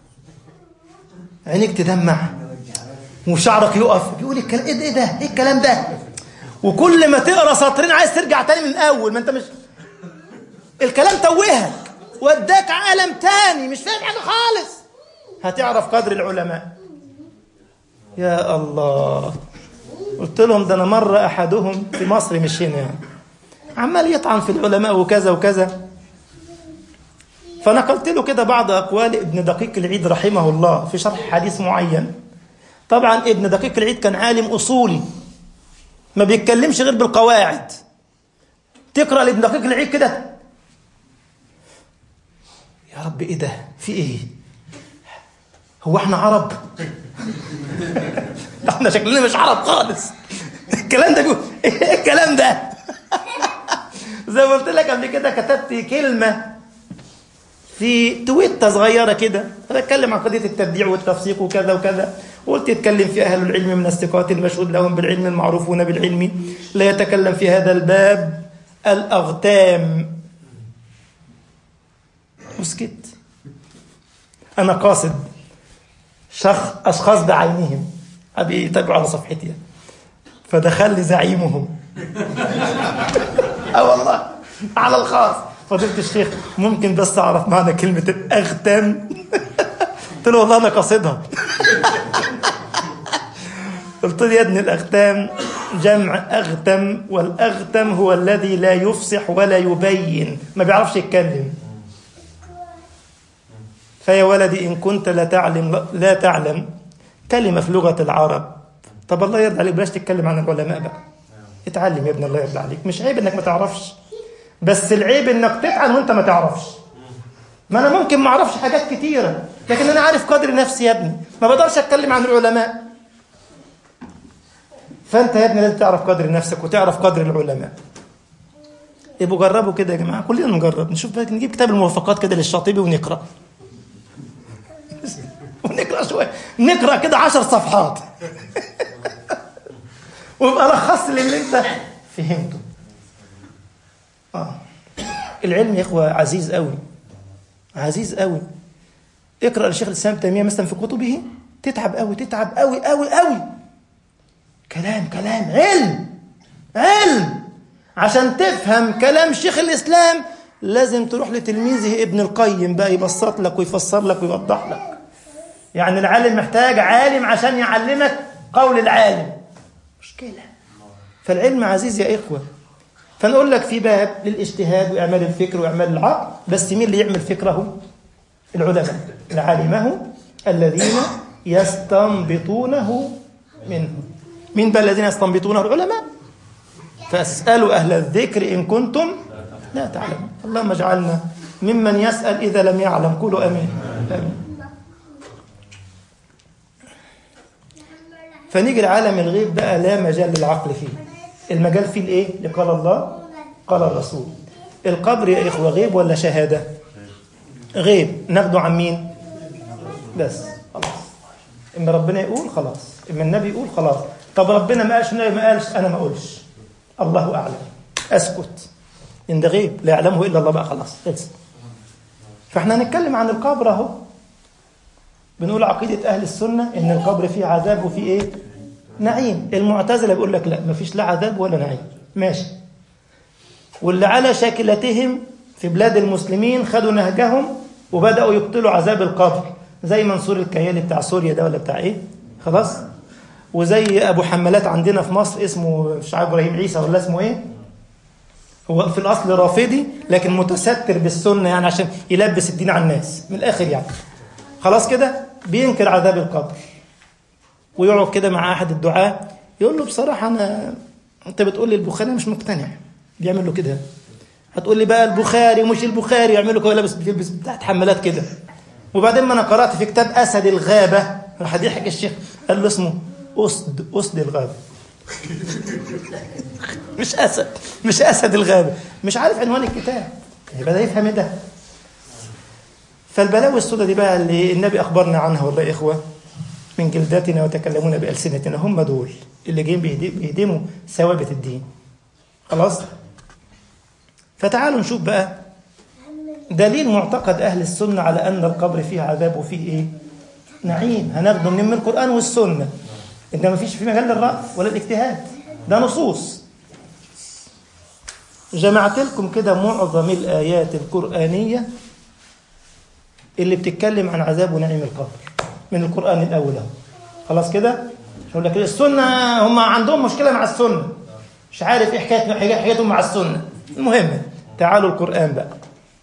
عينيك تدمع وشعرك يقف بيقول الكلام ايه ده ايه ده ايه الكلام ده وكل ما تقرا سطرين عايز ترجع تاني من الاول ما انت مش الكلام توهك وداك عالم تاني مش فاهم حاجه خالص هتعرف قدر العلماء يا الله قلت لهم ده انا مره احدهم في مصر مش هنا يعني عمال يطعن في العلماء وكذا وكذا فنقلت له كده بعض اقوال ابن دقيق العيد رحمه الله في شرح حديث معين طبعا ابن دقيق العيد كان عالم اصولي ما بيتكلمش غير بالقواعد تقرا لابن دقيق العيد كده يا رب ايه ده في ايه هو احنا عرب احنا شكلنا مش عرب خالص الكلام ده بيقول ايه الكلام ده زي ما قلت لك قبل كده كتبت كلمه في تويته صغيره كده بتكلم عن قضيه التبديع والتفسيق وكذا وكذا وقلت يتكلم في اهل العلم من الثقات المشهود لهم بالعلم المعروفون بالعلم لا يتكلم في هذا الباب الاغتام وسكت انا قاصد شخص اشخاص بعينهم ابي يتابعوا على صفحتي فدخل لي زعيمهم اه والله على الخاص فضيلة الشيخ ممكن بس اعرف معنى كلمة الاغتام قلت له والله انا قاصدها قلت له يا ابن الاغتام جمع اغتم والاغتم هو الذي لا يفصح ولا يبين ما بيعرفش يتكلم فيا ولدي ان كنت لا تعلم لا تعلم كلمة في لغة العرب طب الله يرضى عليك بلاش تتكلم عن العلماء بقى اتعلم يا ابن الله يرضى عليك مش عيب انك ما تعرفش بس العيب انك تتعن وانت ما تعرفش ما انا ممكن ما اعرفش حاجات كتيرة لكن انا عارف قدر نفسي يا ابني ما بقدرش اتكلم عن العلماء فانت يا ابني لازم تعرف قدر نفسك وتعرف قدر العلماء يبقوا جربوا كده يا جماعه كلنا نجرب نشوف بقى نجيب كتاب الموافقات كده للشاطبي ونقرا ونقرا شويه نقرا كده عشر صفحات ويبقى لخص لي اللي انت فهمته اه العلم يا اخوه عزيز قوي عزيز قوي اقرا لشيخ الاسلام ابن تيميه مثلا في كتبه تتعب قوي تتعب قوي قوي قوي كلام كلام علم علم عشان تفهم كلام شيخ الاسلام لازم تروح لتلميذه ابن القيم بقى يبسط لك ويفسر لك ويوضح لك يعني العالم محتاج عالم عشان يعلمك قول العالم مشكله فالعلم عزيز يا اخوه فنقول لك في باب للاجتهاد واعمال الفكر واعمال العقل بس مين اللي يعمل فكره العلماء العالمه الذين يستنبطونه منه مين بقى الذين يستنبطونه العلماء فاسالوا اهل الذكر ان كنتم لا تعلمون اللهم اجعلنا ممن يسال اذا لم يعلم قولوا امين امين فنيجي لعالم الغيب بقى لا مجال للعقل فيه المجال فيه الايه اللي قال الله قال الرسول القبر يا اخوه غيب ولا شهاده غيب ناخده عن مين بس خلاص اما ربنا يقول خلاص اما النبي يقول خلاص طب ربنا ما قالش النبي ما قالش انا ما اقولش الله اعلم اسكت ان ده غيب لا يعلمه الا الله بقى خلاص خلص فاحنا هنتكلم عن القبر اهو بنقول عقيدة أهل السنة إن القبر فيه عذاب وفيه إيه؟ نعيم المعتزلة بيقول لك لا مفيش لا عذاب ولا نعيم ماشي واللي على شاكلتهم في بلاد المسلمين خدوا نهجهم وبدأوا يبطلوا عذاب القبر زي منصور الكيالي بتاع سوريا ده ولا بتاع إيه؟ خلاص؟ وزي أبو حمالات عندنا في مصر اسمه مش عارف إبراهيم عيسى ولا اسمه إيه؟ هو في الأصل رافضي لكن متستر بالسنة يعني عشان يلبس الدين على الناس من الآخر يعني خلاص كده بينكر عذاب القبر ويقعد كده مع احد الدعاة يقول له بصراحه انا انت بتقول لي البخاري مش مقتنع بيعمل له كده هتقول لي بقى البخاري ومش البخاري يعمل له كده لابس بيلبس بتاعت حمالات كده وبعدين ما انا قرات في كتاب اسد الغابه راح يضحك الشيخ قال له اسمه اسد اسد الغابه مش اسد مش اسد الغابه مش عارف عنوان الكتاب يبقى ده يفهم ايه ده فالبلاوي السوداء دي بقى اللي النبي اخبرنا عنها والله يا اخوه من جلدتنا وتكلمون بالسنتنا هم دول اللي جايين بيهدموا ثوابت الدين خلاص فتعالوا نشوف بقى دليل معتقد اهل السنه على ان القبر فيه عذاب وفيه ايه نعيم هناخده من القران والسنه انت ما فيش في مجال للراي ولا الاجتهاد ده نصوص جمعت لكم كده معظم الايات القرانيه اللي بتتكلم عن عذاب ونعيم القبر من القرآن الأول اهو خلاص كده يقول لك السنة هم عندهم مشكلة مع السنة مش عارف ايه حكاية حكايتهم مع السنة المهم تعالوا القرآن بقى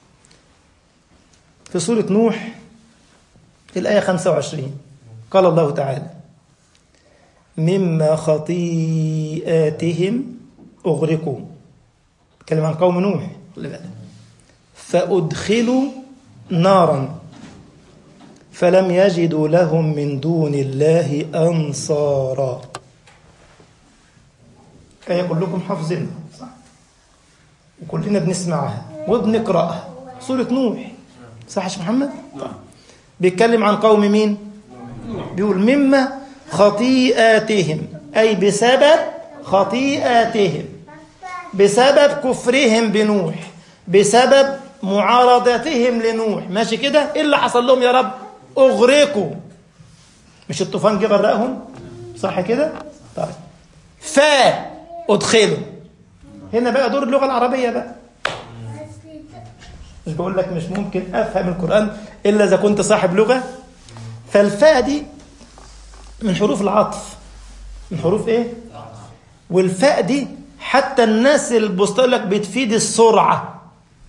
في سورة نوح الآية 25 قال الله تعالى مما خطيئاتهم أغرقوا تكلم عن قوم نوح خلي بالك فأدخلوا نارا فلم يجدوا لهم من دون الله أنصارا آية كلكم حافظينها صح وكلنا بنسمعها وبنقرأها سورة نوح صح يا شيخ محمد؟ طيب. بيتكلم عن قوم مين؟ بيقول مما خطيئاتهم أي بسبب خطيئاتهم بسبب كفرهم بنوح بسبب معارضتهم لنوح ماشي كده ايه اللي حصل لهم يا رب اغرقوا مش الطوفان جه غرقهم صح كده طيب فا ادخلوا هنا بقى دور اللغه العربيه بقى مش بقول لك مش ممكن افهم القران الا اذا كنت صاحب لغه فالفاء دي من حروف العطف من حروف ايه والفاء دي حتى الناس اللي بتقول لك بتفيد السرعه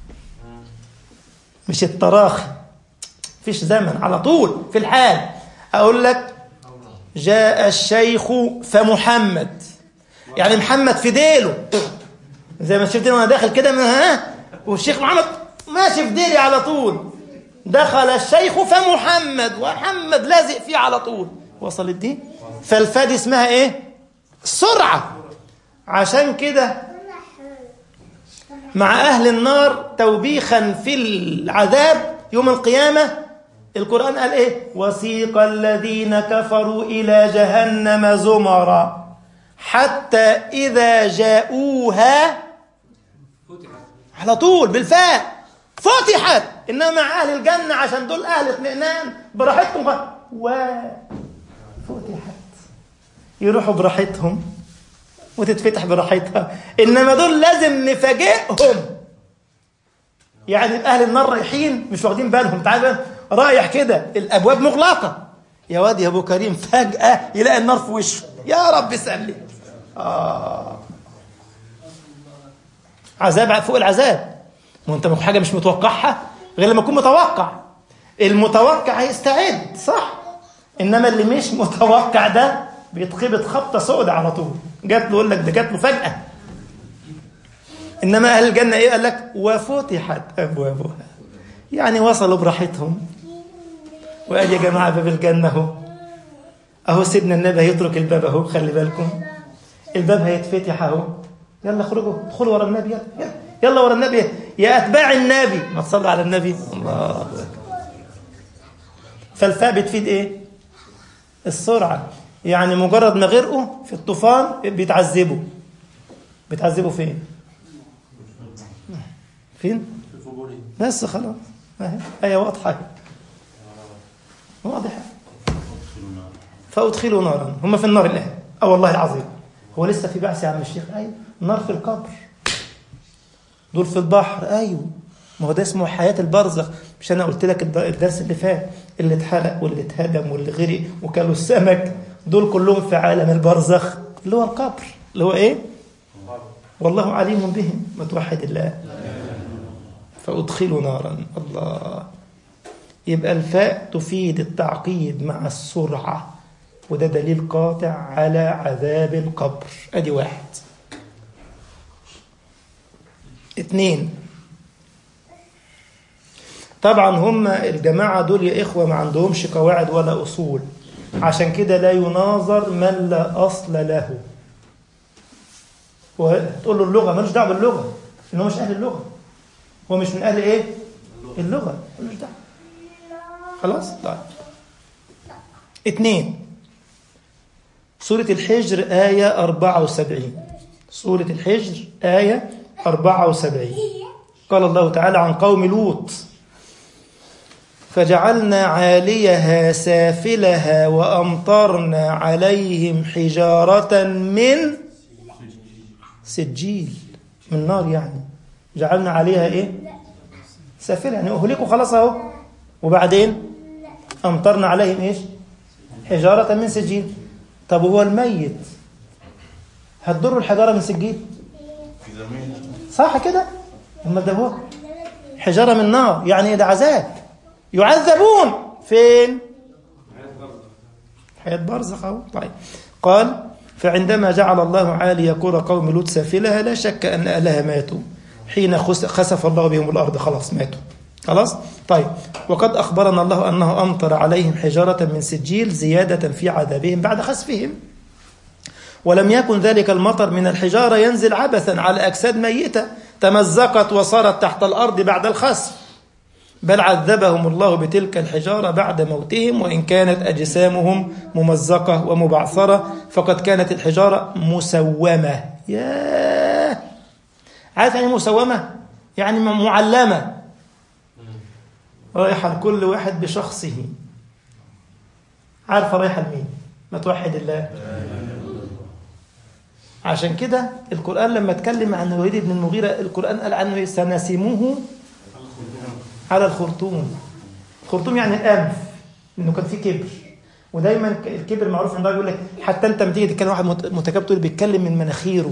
مش التراخي فيش زمن على طول في الحال اقول لك جاء الشيخ فمحمد يعني محمد في ديله زي ما شفتني وانا داخل كده من ها والشيخ محمد ماشي في ديلي على طول دخل الشيخ فمحمد ومحمد لازق فيه على طول وصلت دي فالفا دي اسمها ايه سرعه عشان كده مع أهل النار توبيخا في العذاب يوم القيامة القرآن قال إيه وسيق الذين كفروا إلى جهنم زمرا حتى إذا جاءوها على طول بالفاء فتحت إنما مع أهل الجنة عشان دول أهل اطمئنان براحتهم وفتحت يروحوا براحتهم وتتفتح براحتها إنما دول لازم نفاجئهم يعني أهل النار رايحين مش واخدين بالهم تعال رايح كده الأبواب مغلقة يا واد يا أبو كريم فجأة يلاقي النار في وشه يا رب سلم آه عذاب فوق العذاب وانت حاجة مش متوقعها غير لما تكون متوقع المتوقع هيستعد صح انما اللي مش متوقع ده بيتخبط خبطة سودة على طول جات له يقول لك ده جات له فجأة انما اهل الجنة ايه قال لك وفتحت ابوابها يعني وصلوا براحتهم وادي يا جماعة باب الجنة اهو اهو سيدنا النبي هيترك الباب اهو خلي بالكم الباب هيتفتح اهو يلا اخرجوا ادخلوا ورا النبي يلا يلا, يلا ورا النبي يا اتباع النبي ما تصلوا على النبي الله أكبر فالفاء بتفيد ايه السرعة يعني مجرد ما غرقوا في الطوفان بيتعذبوا بيتعذبوا فين فين بس خلاص اهي ايه واضحه واضحه فادخلوا نارا هم في النار الان اه والله العظيم هو لسه في بعث يا عم الشيخ ايوه النار في القبر دول في البحر ايوه ما هو ده اسمه حياه البرزخ مش انا قلت لك الدرس اللي فات اللي اتحرق واللي اتهدم واللي غرق وكلوا السمك دول كلهم في عالم البرزخ اللي هو القبر اللي هو ايه والله عليم بهم ما توحد الله فأدخلوا نارا الله يبقى الفاء تفيد التعقيد مع السرعة وده دليل قاطع على عذاب القبر ادي واحد اتنين طبعا هم الجماعة دول يا إخوة ما عندهمش قواعد ولا أصول عشان كده لا يناظر من لا أصل له وتقول له اللغة ملوش دعوة باللغة إنه مش أهل اللغة هو مش من أهل إيه؟ اللغة ملوش دعوة خلاص؟ طيب اتنين سورة الحجر آية 74 سورة الحجر آية 74 قال الله تعالى عن قوم لوط فجعلنا عاليها سافلها وأمطرنا عليهم حجارة من سجيل من نار يعني جعلنا عليها ايه سافلها يعني اهلكوا خلاص اهو وبعدين امطرنا عليهم ايش حجارة من سجيل طب وهو الميت هتضر الحجارة من سجيل صح كده اما ده هو حجارة من نار يعني ده عذاب يعذبون فين حياة برزخ اهو طيب قال فعندما جعل الله عالي قرى قوم لوط سافلها لا شك أن أهلها ماتوا حين خسف الله بهم الأرض خلاص ماتوا خلاص طيب وقد أخبرنا الله أنه أمطر عليهم حجارة من سجيل زيادة في عذابهم بعد خسفهم ولم يكن ذلك المطر من الحجارة ينزل عبثا على أجساد ميتة تمزقت وصارت تحت الأرض بعد الخسف بل عذبهم الله بتلك الحجارة بعد موتهم وإن كانت أجسامهم ممزقة ومبعثرة فقد كانت الحجارة مسومة ياه عارف يعني مسومة يعني معلمة رايحة لكل واحد بشخصه عارفة رايحة لمين ما توحد الله عشان كده القرآن لما اتكلم عن الوليد بن المغيرة القرآن قال عنه سنسمه على الخرطوم الخرطوم يعني الأنف إنه كان فيه كبر ودايما الكبر معروف عند يقول لك حتى أنت لما تيجي تتكلم واحد متكبر تقول بيتكلم من مناخيره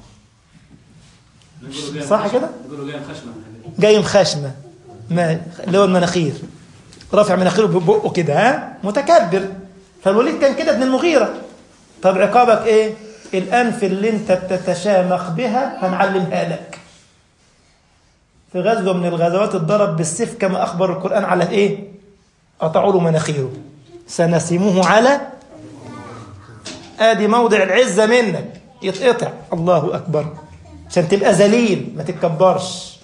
صح كده؟ جاي مخشمة جاي مخشمة ما اللي هو المناخير رافع مناخيره ببقه كده ها متكبر فالوليد كان كده ابن المغيرة طب عقابك ايه؟ الأنف اللي انت بتتشامخ بها هنعلمها لك في غزوة من الغزوات اتضرب بالسيف كما أخبر القرآن على إيه؟ قطعوا له مناخيره سنسموه على آدي موضع العزة منك يتقطع الله أكبر عشان تبقى ذليل ما تتكبرش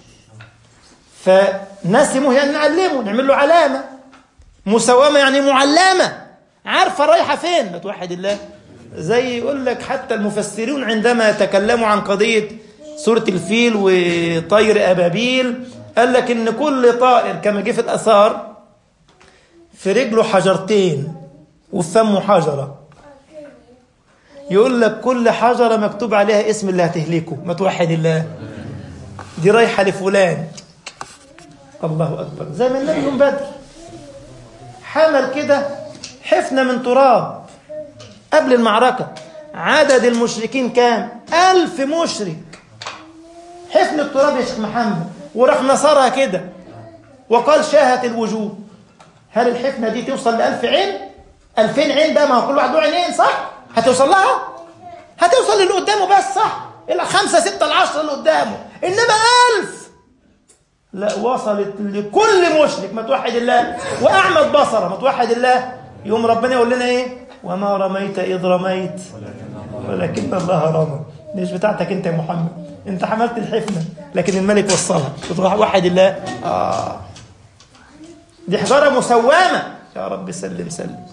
فنسمه يعني نعلمه نعمل له علامة مسومة يعني معلمة عارفة رايحة فين ما توحد الله زي يقول لك حتى المفسرون عندما تكلموا عن قضية سورة الفيل وطير أبابيل قال لك إن كل طائر كما جه في الآثار في رجله حجرتين وفي فمه حجرة يقول لك كل حجرة مكتوب عليها اسم اللي هتهلكه ما توحد الله دي رايحة لفلان الله أكبر زي ما النبي يوم بدر حمل كده حفنة من تراب قبل المعركة عدد المشركين كام ألف مشرك حفن التراب يا شيخ محمد وراح نصرها كده وقال شاهت الوجوه هل الحفنة دي توصل لألف عين ألفين عين بقى ما هو كل واحد له عينين صح هتوصل لها هتوصل للي قدامه بس صح إلى خمسة ستة العشرة اللي قدامه إنما ألف لا وصلت لكل مشرك ما توحد الله وأعمد بصره ما توحد الله يوم ربنا يقول لنا إيه وما رميت إذ رميت ولكن الله رمى دي مش بتاعتك أنت يا محمد أنت حملت الحفنة لكن الملك وصلها بتروح وحد الله آه دي حجارة مسومة يا رب سلم سلم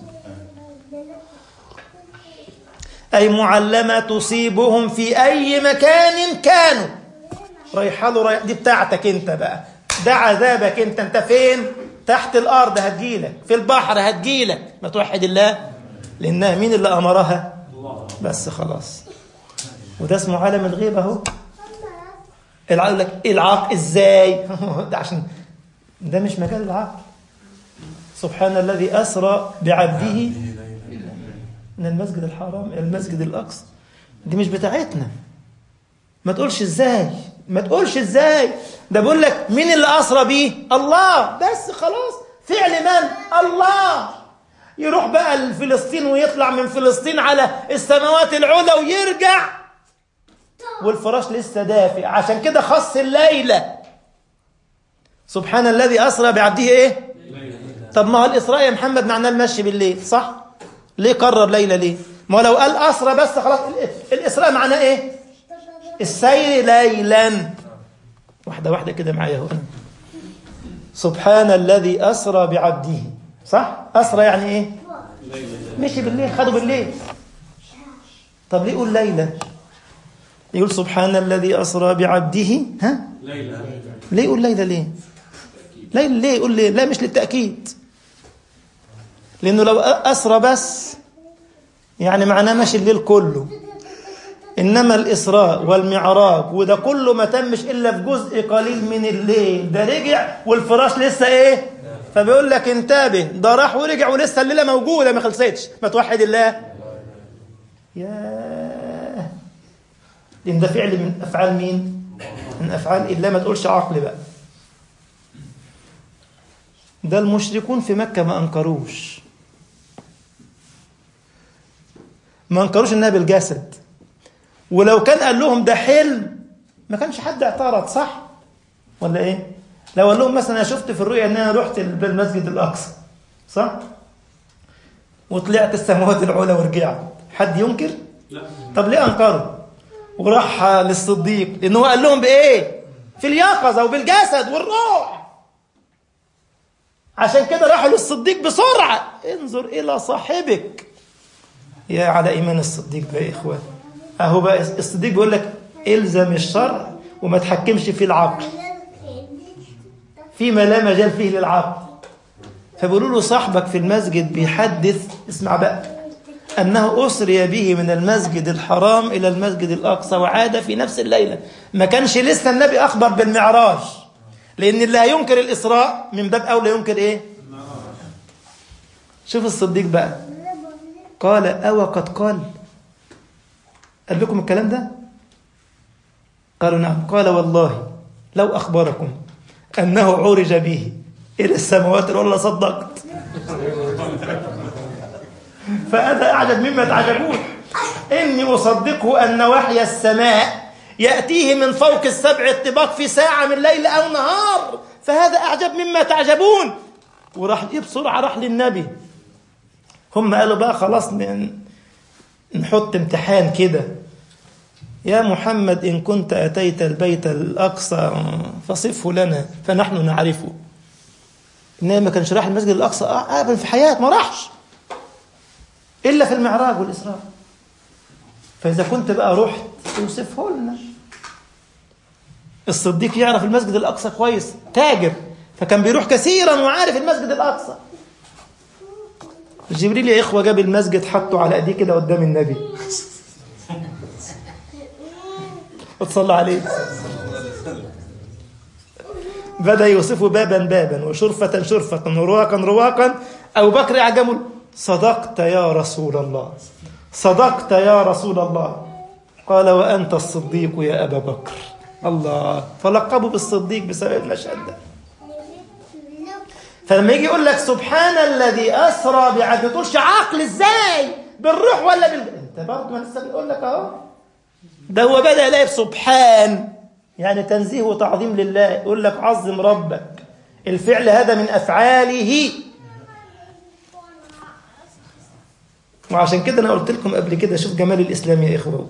أي معلمة تصيبهم في أي مكان كانوا رايحة له رايح دي بتاعتك أنت بقى ده عذابك أنت أنت فين تحت الأرض هتجيلك في البحر هتجيلك ما توحد الله لأنها مين اللي أمرها بس خلاص وده اسمه عالم الغيب أهو العقل لك العاق ازاي ده عشان ده مش مجال العقل سبحان الذي أسرى بعبده من المسجد الحرام إلى المسجد الأقصى دي مش بتاعتنا ما تقولش ازاي ما تقولش ازاي ده بيقول لك مين اللي أسرى بيه الله بس خلاص فعل من الله يروح بقى لفلسطين ويطلع من فلسطين على السماوات العلى ويرجع والفراش لسه دافئ عشان كده خص الليلة سبحان الذي أسرى بعبده إيه طب ما هو الإسراء يا محمد معناه المشي بالليل صح ليه قرر ليلة ليه ما هو لو قال أسرى بس خلاص الإسراء معناه إيه السير ليلا واحدة واحدة كده معايا هنا سبحان الذي أسرى بعبده صح أسرى يعني إيه مشي بالليل خده بالليل طب ليه يقول ليلة يقول سبحان الذي أسرى بعبده ها ليلى ليه يقول ليلة ليه ليلة ليه يقول ليه لا مش للتأكيد لأنه لو أسرى بس يعني معناه ماشي الليل كله إنما الإسراء والمعراج وده كله ما تمش إلا في جزء قليل من الليل ده رجع والفراش لسه إيه فبيقول لك انتبه ده راح ورجع ولسه الليلة موجودة ما خلصتش ما توحد الله ياه لأن ده فعل من أفعال مين من أفعال الله ما تقولش عقل بقى ده المشركون في مكة ما أنكروش ما أنكروش إنها بالجسد ولو كان قال لهم ده حلم ما كانش حد اعترض صح ولا ايه لو قال لهم مثلا انا شفت في الرؤيا ان انا رحت المسجد الاقصى صح وطلعت السماوات العلى ورجعت حد ينكر لا طب ليه انكروا وراح للصديق لانه هو قال لهم بايه في اليقظه وبالجسد والروح عشان كده راحوا للصديق بسرعه انظر الى صاحبك يا على ايمان الصديق بقى يا اخوان اهو بقى الصديق بيقول لك الزم الشرع وما تحكمش في العقل فيما لا مجال فيه للعقل فبيقولوا له صاحبك في المسجد بيحدث اسمع بقى أنه أسري به من المسجد الحرام إلى المسجد الأقصى وعاد في نفس الليلة ما كانش لسه النبي أخبر بالمعراج لأن اللي هينكر الإسراء من باب أولى ينكر إيه شوف الصديق بقى قال أو قد قال قال لكم الكلام ده قالوا نعم قال والله لو أخبركم أنه عرج به إلى السماوات ولا صدقت فهذا أعجب مما تعجبون إني أصدقه أن وحي السماء يأتيه من فوق السبع الطباق في ساعة من ليل أو نهار فهذا أعجب مما تعجبون وراح إيه بسرعة راح للنبي هم قالوا بقى خلاص ن- نحط امتحان كده يا محمد إن كنت أتيت البيت الأقصى فصفه لنا فنحن نعرفه إنما ما كانش راح المسجد الأقصى أبدا في حياة ما راحش إلا في المعراج والإسراء فإذا كنت بقى رحت توصفه لنا الصديق يعرف المسجد الأقصى كويس تاجر فكان بيروح كثيرا وعارف المسجد الأقصى جبريل يا إخوة جاب المسجد حطه على أيديه كده قدام النبي وتصلى عليه بدأ يوصفه بابا بابا وشرفة شرفة ورواقا رواقا أبو بكر أعجمه صدقت يا رسول الله صدقت يا رسول الله قال وأنت الصديق يا أبا بكر الله فلقبه بالصديق بسبب المشهد ده فلما يجي يقول لك سبحان الذي أسرى بعبده تقولش عقل إزاي بالروح ولا بال أنت برضه ما لسه بيقول لك أهو ده هو بدأ يلاقي سبحان يعني تنزيه وتعظيم لله يقول لك عظم ربك الفعل هذا من أفعاله وعشان كده أنا قلت لكم قبل كده شوف جمال الإسلام يا إخوة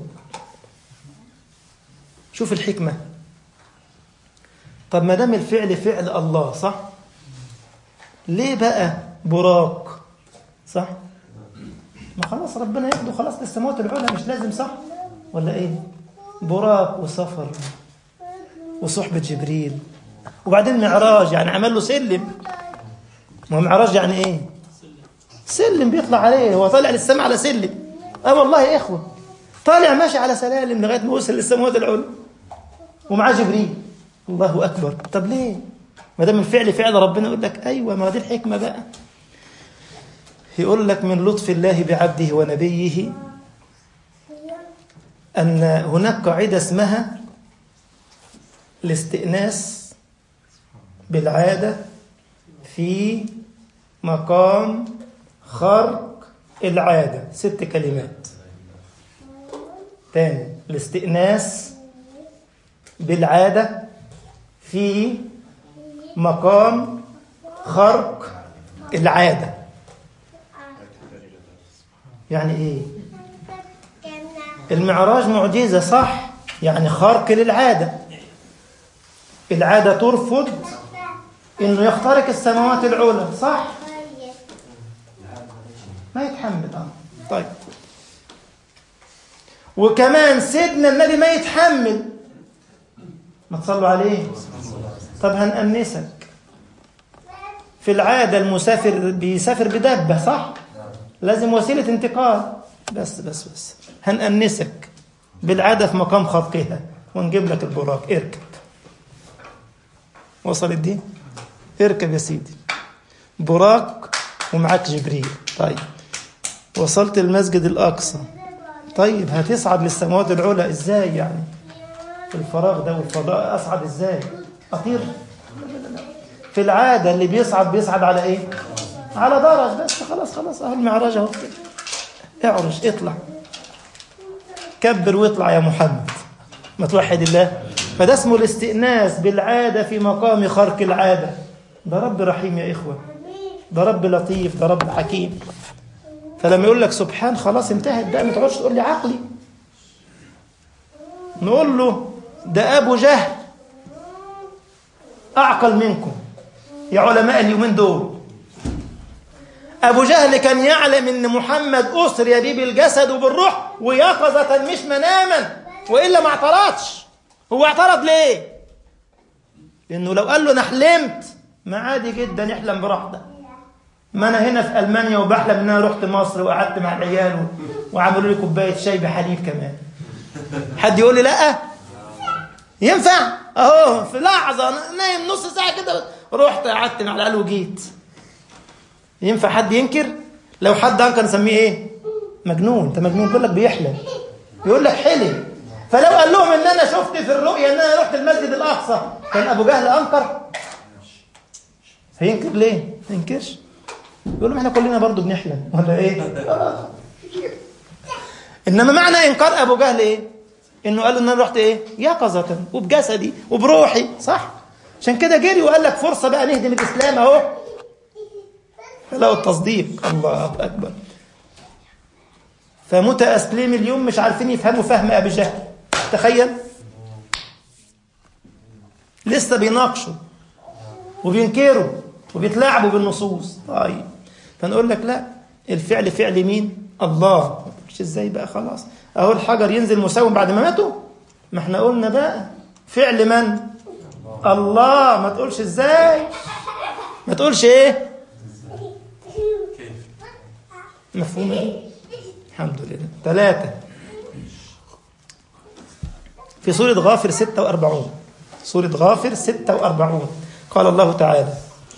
شوف الحكمة طب ما دام الفعل فعل الله صح ليه بقى براق صح ما خلاص ربنا ياخده خلاص للسماوات العلى مش لازم صح ولا ايه براق وسفر وصحبة جبريل وبعدين معراج يعني عمل له سلم ما هو معراج يعني ايه سلم بيطلع عليه هو طالع للسماء على سلم اه والله يا اخوه طالع ماشي على سلالم لغايه ما وصل للسماوات العلى ومعاه جبريل الله اكبر طب ليه ما دام الفعل فعل ربنا يقول لك ايوه ما دي الحكمه بقى يقول لك من لطف الله بعبده ونبيه ان هناك قاعده اسمها الاستئناس بالعاده في مقام خرق العاده ست كلمات تاني الاستئناس بالعاده في مقام خرق العادة يعني ايه المعراج معجزة صح يعني خرق للعادة العادة ترفض انه يخترق السماوات العلى صح ما يتحمل اه طيب وكمان سيدنا النبي ما يتحمل ما تصلوا عليه طب هنأنسك في العادة المسافر بيسافر بدابة صح لازم وسيلة انتقال بس بس بس هنأنسك بالعادة في مقام خرقها ونجيب لك البراق اركب وصلت دي اركب يا سيدي براق ومعاك جبريل طيب وصلت المسجد الأقصى طيب هتصعد للسماوات العلى ازاي يعني في الفراغ ده والفضاء أصعد ازاي أطير في العادة اللي بيصعد بيصعد على ايه على درج بس خلاص خلاص اهو المعراج اهو اعرج اطلع كبر واطلع يا محمد ما توحد الله فده اسمه الاستئناس بالعادة في مقام خرق العادة ده رب رحيم يا إخوة ده رب لطيف ده رب حكيم فلما يقول لك سبحان خلاص انتهت بقى ما تقعدش تقول لي عقلي نقول له ده أبو جهل أعقل منكم يا علماء اليومين دول أبو جهل كان يعلم أن محمد أسري به بالجسد وبالروح ويقظة مش مناما وإلا ما اعترضش هو اعترض ليه؟ لأنه لو قال له أنا حلمت ما عادي جدا يحلم براحته ما أنا هنا في ألمانيا وبحلم أن أنا رحت مصر وقعدت مع العيال وعملوا لي كوباية شاي بحليب كمان حد يقول لي لأ ينفع اهو في لحظة نايم نص ساعة كده رحت قعدت مع العيال وجيت ينفع حد ينكر لو حد انكر نسميه ايه مجنون انت مجنون يقول لك بيحلم يقول لك حلم فلو قال لهم ان انا شفت في الرؤيا ان انا رحت المسجد الاقصى كان ابو جهل انكر هينكر ليه ما ينكرش يقول لهم احنا كلنا برضو بنحلم ولا ايه انما معنى انكار ابو جهل ايه انه قال ان انا رحت ايه يقظه وبجسدي وبروحي صح عشان كده جري وقال لك فرصه بقى نهدم الاسلام اهو فلقوا التصديق الله اكبر فمتأسلم اليوم مش عارفين يفهموا فهم ابي جهل تخيل لسه بيناقشوا وبينكروا وبيتلاعبوا بالنصوص طيب فنقول لك لا الفعل فعل مين الله مش ازاي بقى خلاص اهو الحجر ينزل مساوم بعد ما ماتوا ما احنا قلنا بقى فعل من الله ما تقولش ازاي ما تقولش ايه مفهومه دي الحمد لله ثلاثة في سورة غافر 46 سورة غافر 46 قال الله تعالى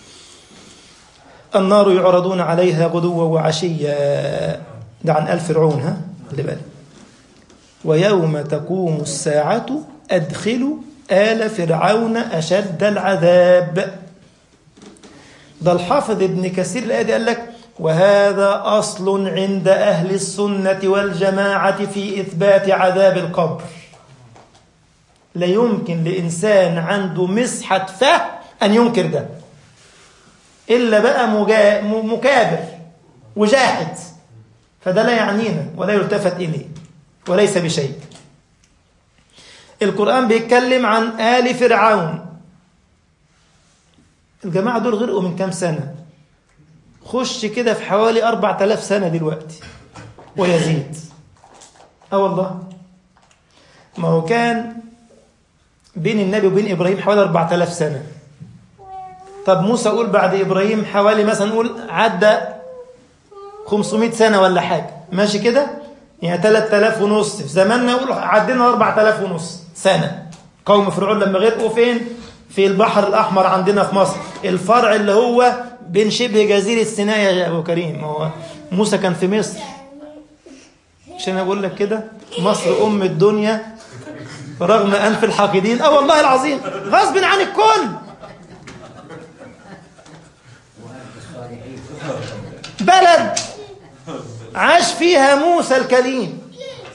النار يعرضون عليها غدوا وعشيا ده عن آل فرعون ها خلي بالك ويوم تقوم الساعة أدخلوا آل فرعون أشد العذاب ده الحافظ ابن كثير الآية دي قال لك وهذا أصل عند أهل السنة والجماعة في إثبات عذاب القبر لا يمكن لإنسان عنده مسحة فهم أن ينكر ده إلا بقى مجا... مكابر وجاحد فده لا يعنينا ولا يلتفت إليه وليس بشيء القرآن بيتكلم عن آل فرعون الجماعة دول غرقوا من كام سنة خش كده في حوالي أربعة آلاف سنة دلوقتي ويزيد اه والله ما هو كان بين النبي وبين إبراهيم حوالي أربعة آلاف سنة طب موسى قول بعد إبراهيم حوالي مثلا نقول عدى 500 سنة ولا حاجة ماشي كده يعني 3000 ونص في زماننا نقول عدينا 4000 ونص سنة قوم فرعون لما غرقوا فين في البحر الأحمر عندنا في مصر الفرع اللي هو بين شبه جزيرة سيناء يا أبو كريم هو موسى كان في مصر عشان أقول لك كده مصر أم الدنيا رغم أنف الحاقدين أه والله العظيم غصب عن الكل بلد عاش فيها موسى الكليم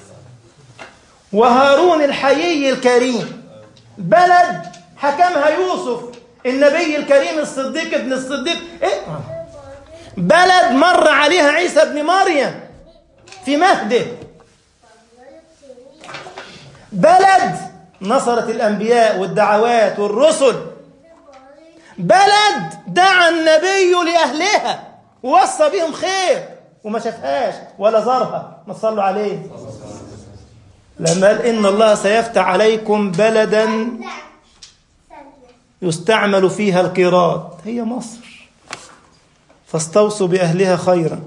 وهارون الحيي الكريم بلد حكمها يوسف النبي الكريم الصديق ابن الصديق إيه؟ بلد مر عليها عيسى ابن مريم في مهده بلد نصرت الأنبياء والدعوات والرسل بلد دعا النبي لأهلها ووصى بهم خير وما شافهاش ولا زارها ما تصلوا عليه لما قال إن الله سيفتح عليكم بلدا يستعمل فيها القيراط هي مصر فاستوصوا بأهلها خيرا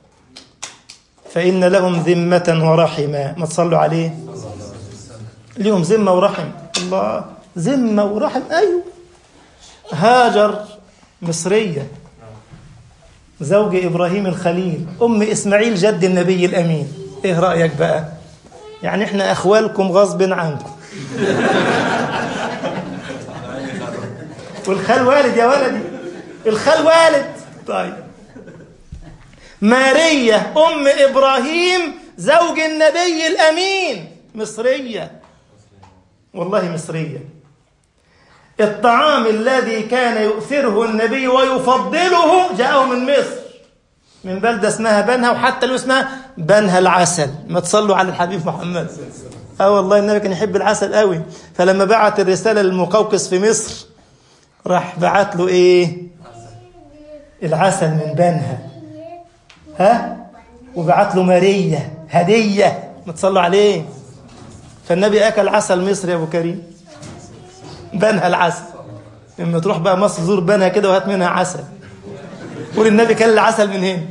فإن لهم ذمة ورحما ما تصلوا عليه لهم ذمة ورحم الله ذمة ورحم أيوه هاجر مصرية زوج إبراهيم الخليل أم إسماعيل جد النبي الأمين إيه رأيك بقى يعني إحنا أخوالكم غصب عنكم والخال والد يا ولدي الخال والد طيب ماريا أم إبراهيم زوج النبي الأمين مصرية والله مصرية الطعام الذي كان يؤثره النبي ويفضله جاءه من مصر من بلدة اسمها بنها وحتى له اسمها بنها العسل ما تصلوا على الحبيب محمد اه والله النبي كان يحب العسل قوي فلما بعت الرسالة للمقوقس في مصر راح بعت له ايه العسل من بنها ها وبعت له مارية هدية ما تصلوا عليه فالنبي اكل عسل مصر يا ابو كريم بنها العسل لما تروح بقى مصر زور بنها كده وهات منها عسل قول النبي كل العسل من هنا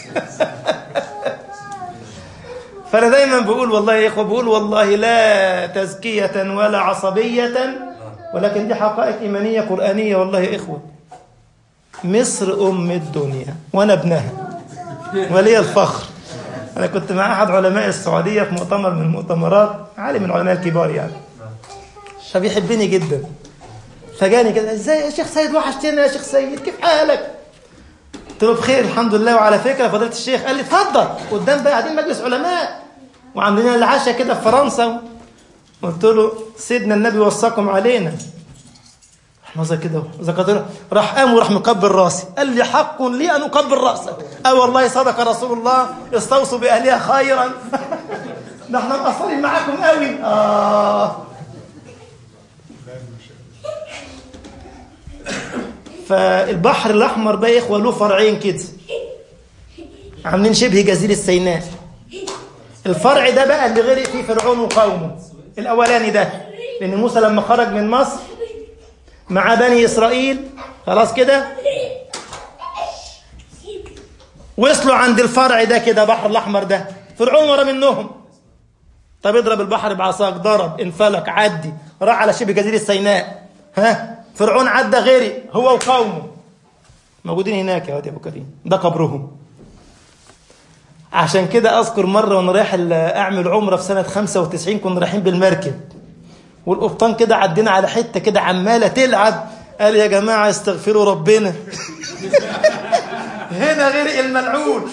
فانا دايما بقول والله يا اخوه بقول والله لا تزكيه ولا عصبيه ولكن دي حقائق ايمانيه قرانيه والله يا اخوه مصر ام الدنيا وانا ابنها ولي الفخر انا كنت مع احد علماء السعوديه في مؤتمر من المؤتمرات عالم من العلماء الكبار يعني فبيحبني جدا فجاني كده ازاي يا شيخ سيد وحشتنا يا شيخ سيد كيف حالك قلت له بخير الحمد لله وعلى فكره فضيله الشيخ قال لي اتفضل قدام بقى قاعدين مجلس علماء وعندنا العشاء كده في فرنسا قلت له سيدنا النبي وصاكم علينا راح نظر كده ذكرت راح قام وراح مقبل راسي قال لي حق لي ان اقبل راسك اه والله صدق رسول الله استوصوا باهلها خيرا ده احنا مقصرين معاكم قوي اه فالبحر الاحمر بقى يا اخوه له فرعين كده عاملين شبه جزيره سيناء الفرع ده بقى اللي غرق فيه فرعون وقومه الاولاني ده لان موسى لما خرج من مصر مع بني اسرائيل خلاص كده وصلوا عند الفرع ده كده بحر الاحمر ده فرعون ورا منهم طب اضرب البحر بعصاك ضرب انفلق عدي راح على شبه جزيره سيناء ها فرعون عدى غيري هو وقومه موجودين هناك يا واد يا ابو كريم ده قبرهم عشان كده اذكر مره وانا رايح اعمل عمره في سنه 95 كنا رايحين بالمركب والقبطان كده عدينا على حته كده عماله تلعب قال يا جماعه استغفروا ربنا هنا غرق الملعون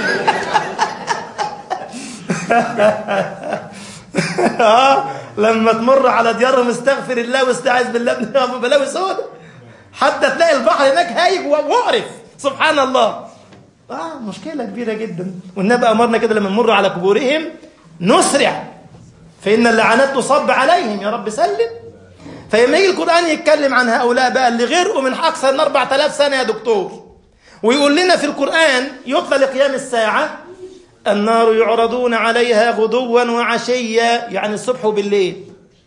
اه لما تمر على ديارهم استغفر الله واستعذ بالله من بلاوي سودة حتى تلاقي البحر هناك هايج ومقرف سبحان الله اه مشكلة كبيرة جدا والنبي أمرنا كده لما نمر على قبورهم نسرع فإن اللعنات تصب عليهم يا رب سلم فلما يجي القرآن يتكلم عن هؤلاء بقى اللي غرقوا من أكثر من 4000 سنة يا دكتور ويقول لنا في القرآن يطلى لقيام الساعة النار يعرضون عليها غدوا وعشيا يعني الصبح وبالليل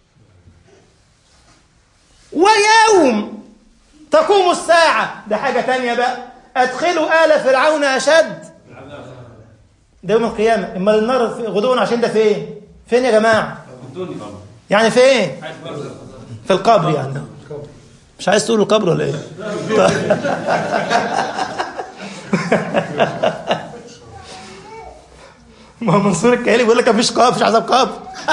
ويوم تقوم الساعة ده حاجة تانية بقى أدخلوا آل فرعون أشد ده يوم القيامة إما النار غدوا عشان ده فين فين يا جماعة يعني فين في القبر يعني مش عايز تقول القبر ولا ايه ما هو منصور الكهالي بيقول لك مفيش قبر مفيش عذاب قبر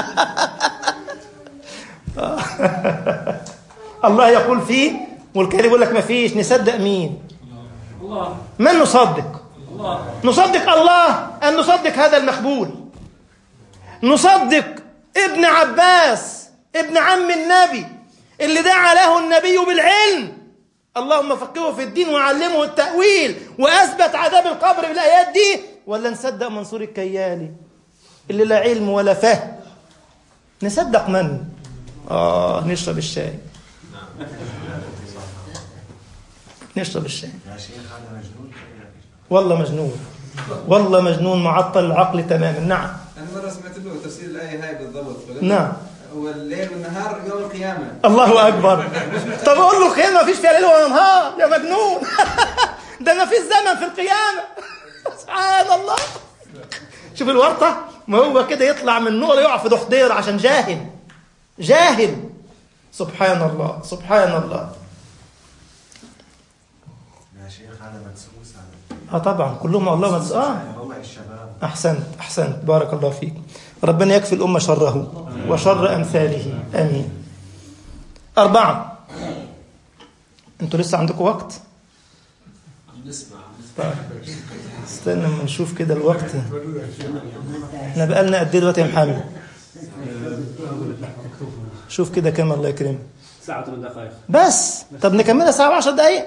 الله يقول فيه والكهالي بيقول لك مفيش نصدق مين الله من نصدق الله نصدق الله أن نصدق هذا المخبول نصدق ابن عباس ابن عم النبي اللي دعا له النبي بالعلم اللهم فقهه في الدين وعلمه التأويل وأثبت عذاب القبر بالآيات دي ولا نصدق منصور الكيالي اللي لا علم ولا فهم نصدق من آه نشرب الشاي نشرب الشاي يا شيخ هذا مجنون والله مجنون والله مجنون معطل العقل تماما نعم أنا مرة سمعت له تفسير الآية هاي بالضبط فقلت نعم هو الليل والنهار يوم القيامة الله اكبر طب اقول له القيامه ما فيش فيها ليل ولا نهار يا مجنون ده ما فيش زمن في القيامه سبحان الله شوف الورطه ما هو كده يطلع من نور يقع في ضحضير عشان جاهل جاهل سبحان الله سبحان الله يا شيخ هذا مدسوس هذا اه طبعا كلهم الله مدس... اه يروع الشباب احسنت احسنت بارك الله فيك ربنا يكفي الامه شره وشر امثاله امين اربعه انتوا لسه عندكم وقت نسمع طيب استنى اما نشوف كده الوقت احنا بقالنا قد ايه دلوقتي يا محمد شوف كده كام الله يكرمك ساعة من دقائق بس طب نكملها ساعة و10 دقايق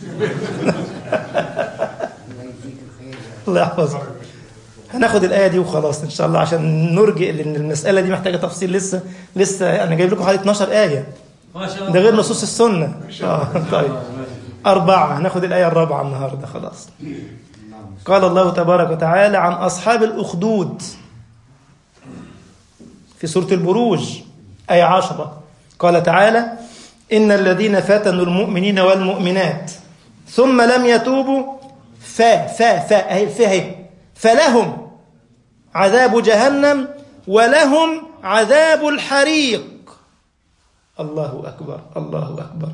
الله يحفظك هناخد الآية دي وخلاص إن شاء الله عشان نرجئ لأن المسألة دي محتاجة تفصيل لسه لسه أنا جايب لكم حوالي 12 آية ما شاء الله ده غير نصوص السنة آه طيب أربعة هناخد الآية الرابعة النهاردة خلاص قال الله تبارك وتعالى عن أصحاب الأخدود في سورة البروج آية عشرة قال تعالى إن الذين فتنوا المؤمنين والمؤمنات ثم لم يتوبوا فا فا فا أهي الفا أهي فلهم عذاب جهنم ولهم عذاب الحريق الله أكبر الله أكبر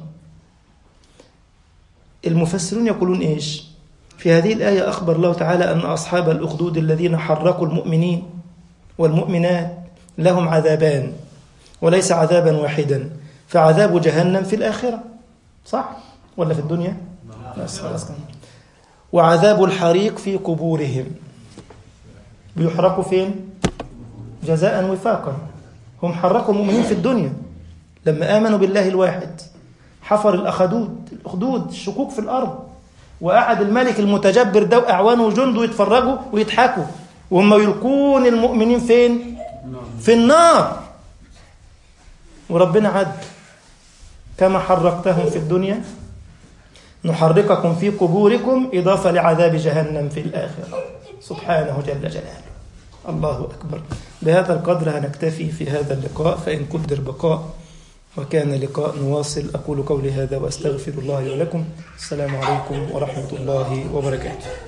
المفسرون يقولون إيش في هذه الآية أخبر الله تعالى أن أصحاب الأخدود الذين حرقوا المؤمنين والمؤمنات لهم عذابان وليس عذابا واحدا فعذاب جهنم في الآخرة صح ولا في الدنيا بس خلاص كده. وعذاب الحريق في قبورهم بيحرقوا فين جزاء وفاقا هم حرقوا المؤمنين في الدنيا لما آمنوا بالله الواحد حفر الأخدود الأخدود الشكوك في الأرض وقعد الملك المتجبر ده وأعوانه وجنده يتفرجوا ويضحكوا وهم يلقون المؤمنين فين في النار وربنا عد كما حرقتهم في الدنيا نحرقكم في قبوركم إضافة لعذاب جهنم في الآخرة سبحانه جل جلاله الله أكبر بهذا القدر هنكتفي في هذا اللقاء فإن قدر بقاء وكان لقاء نواصل أقول قولي هذا وأستغفر الله لي ولكم السلام عليكم ورحمة الله وبركاته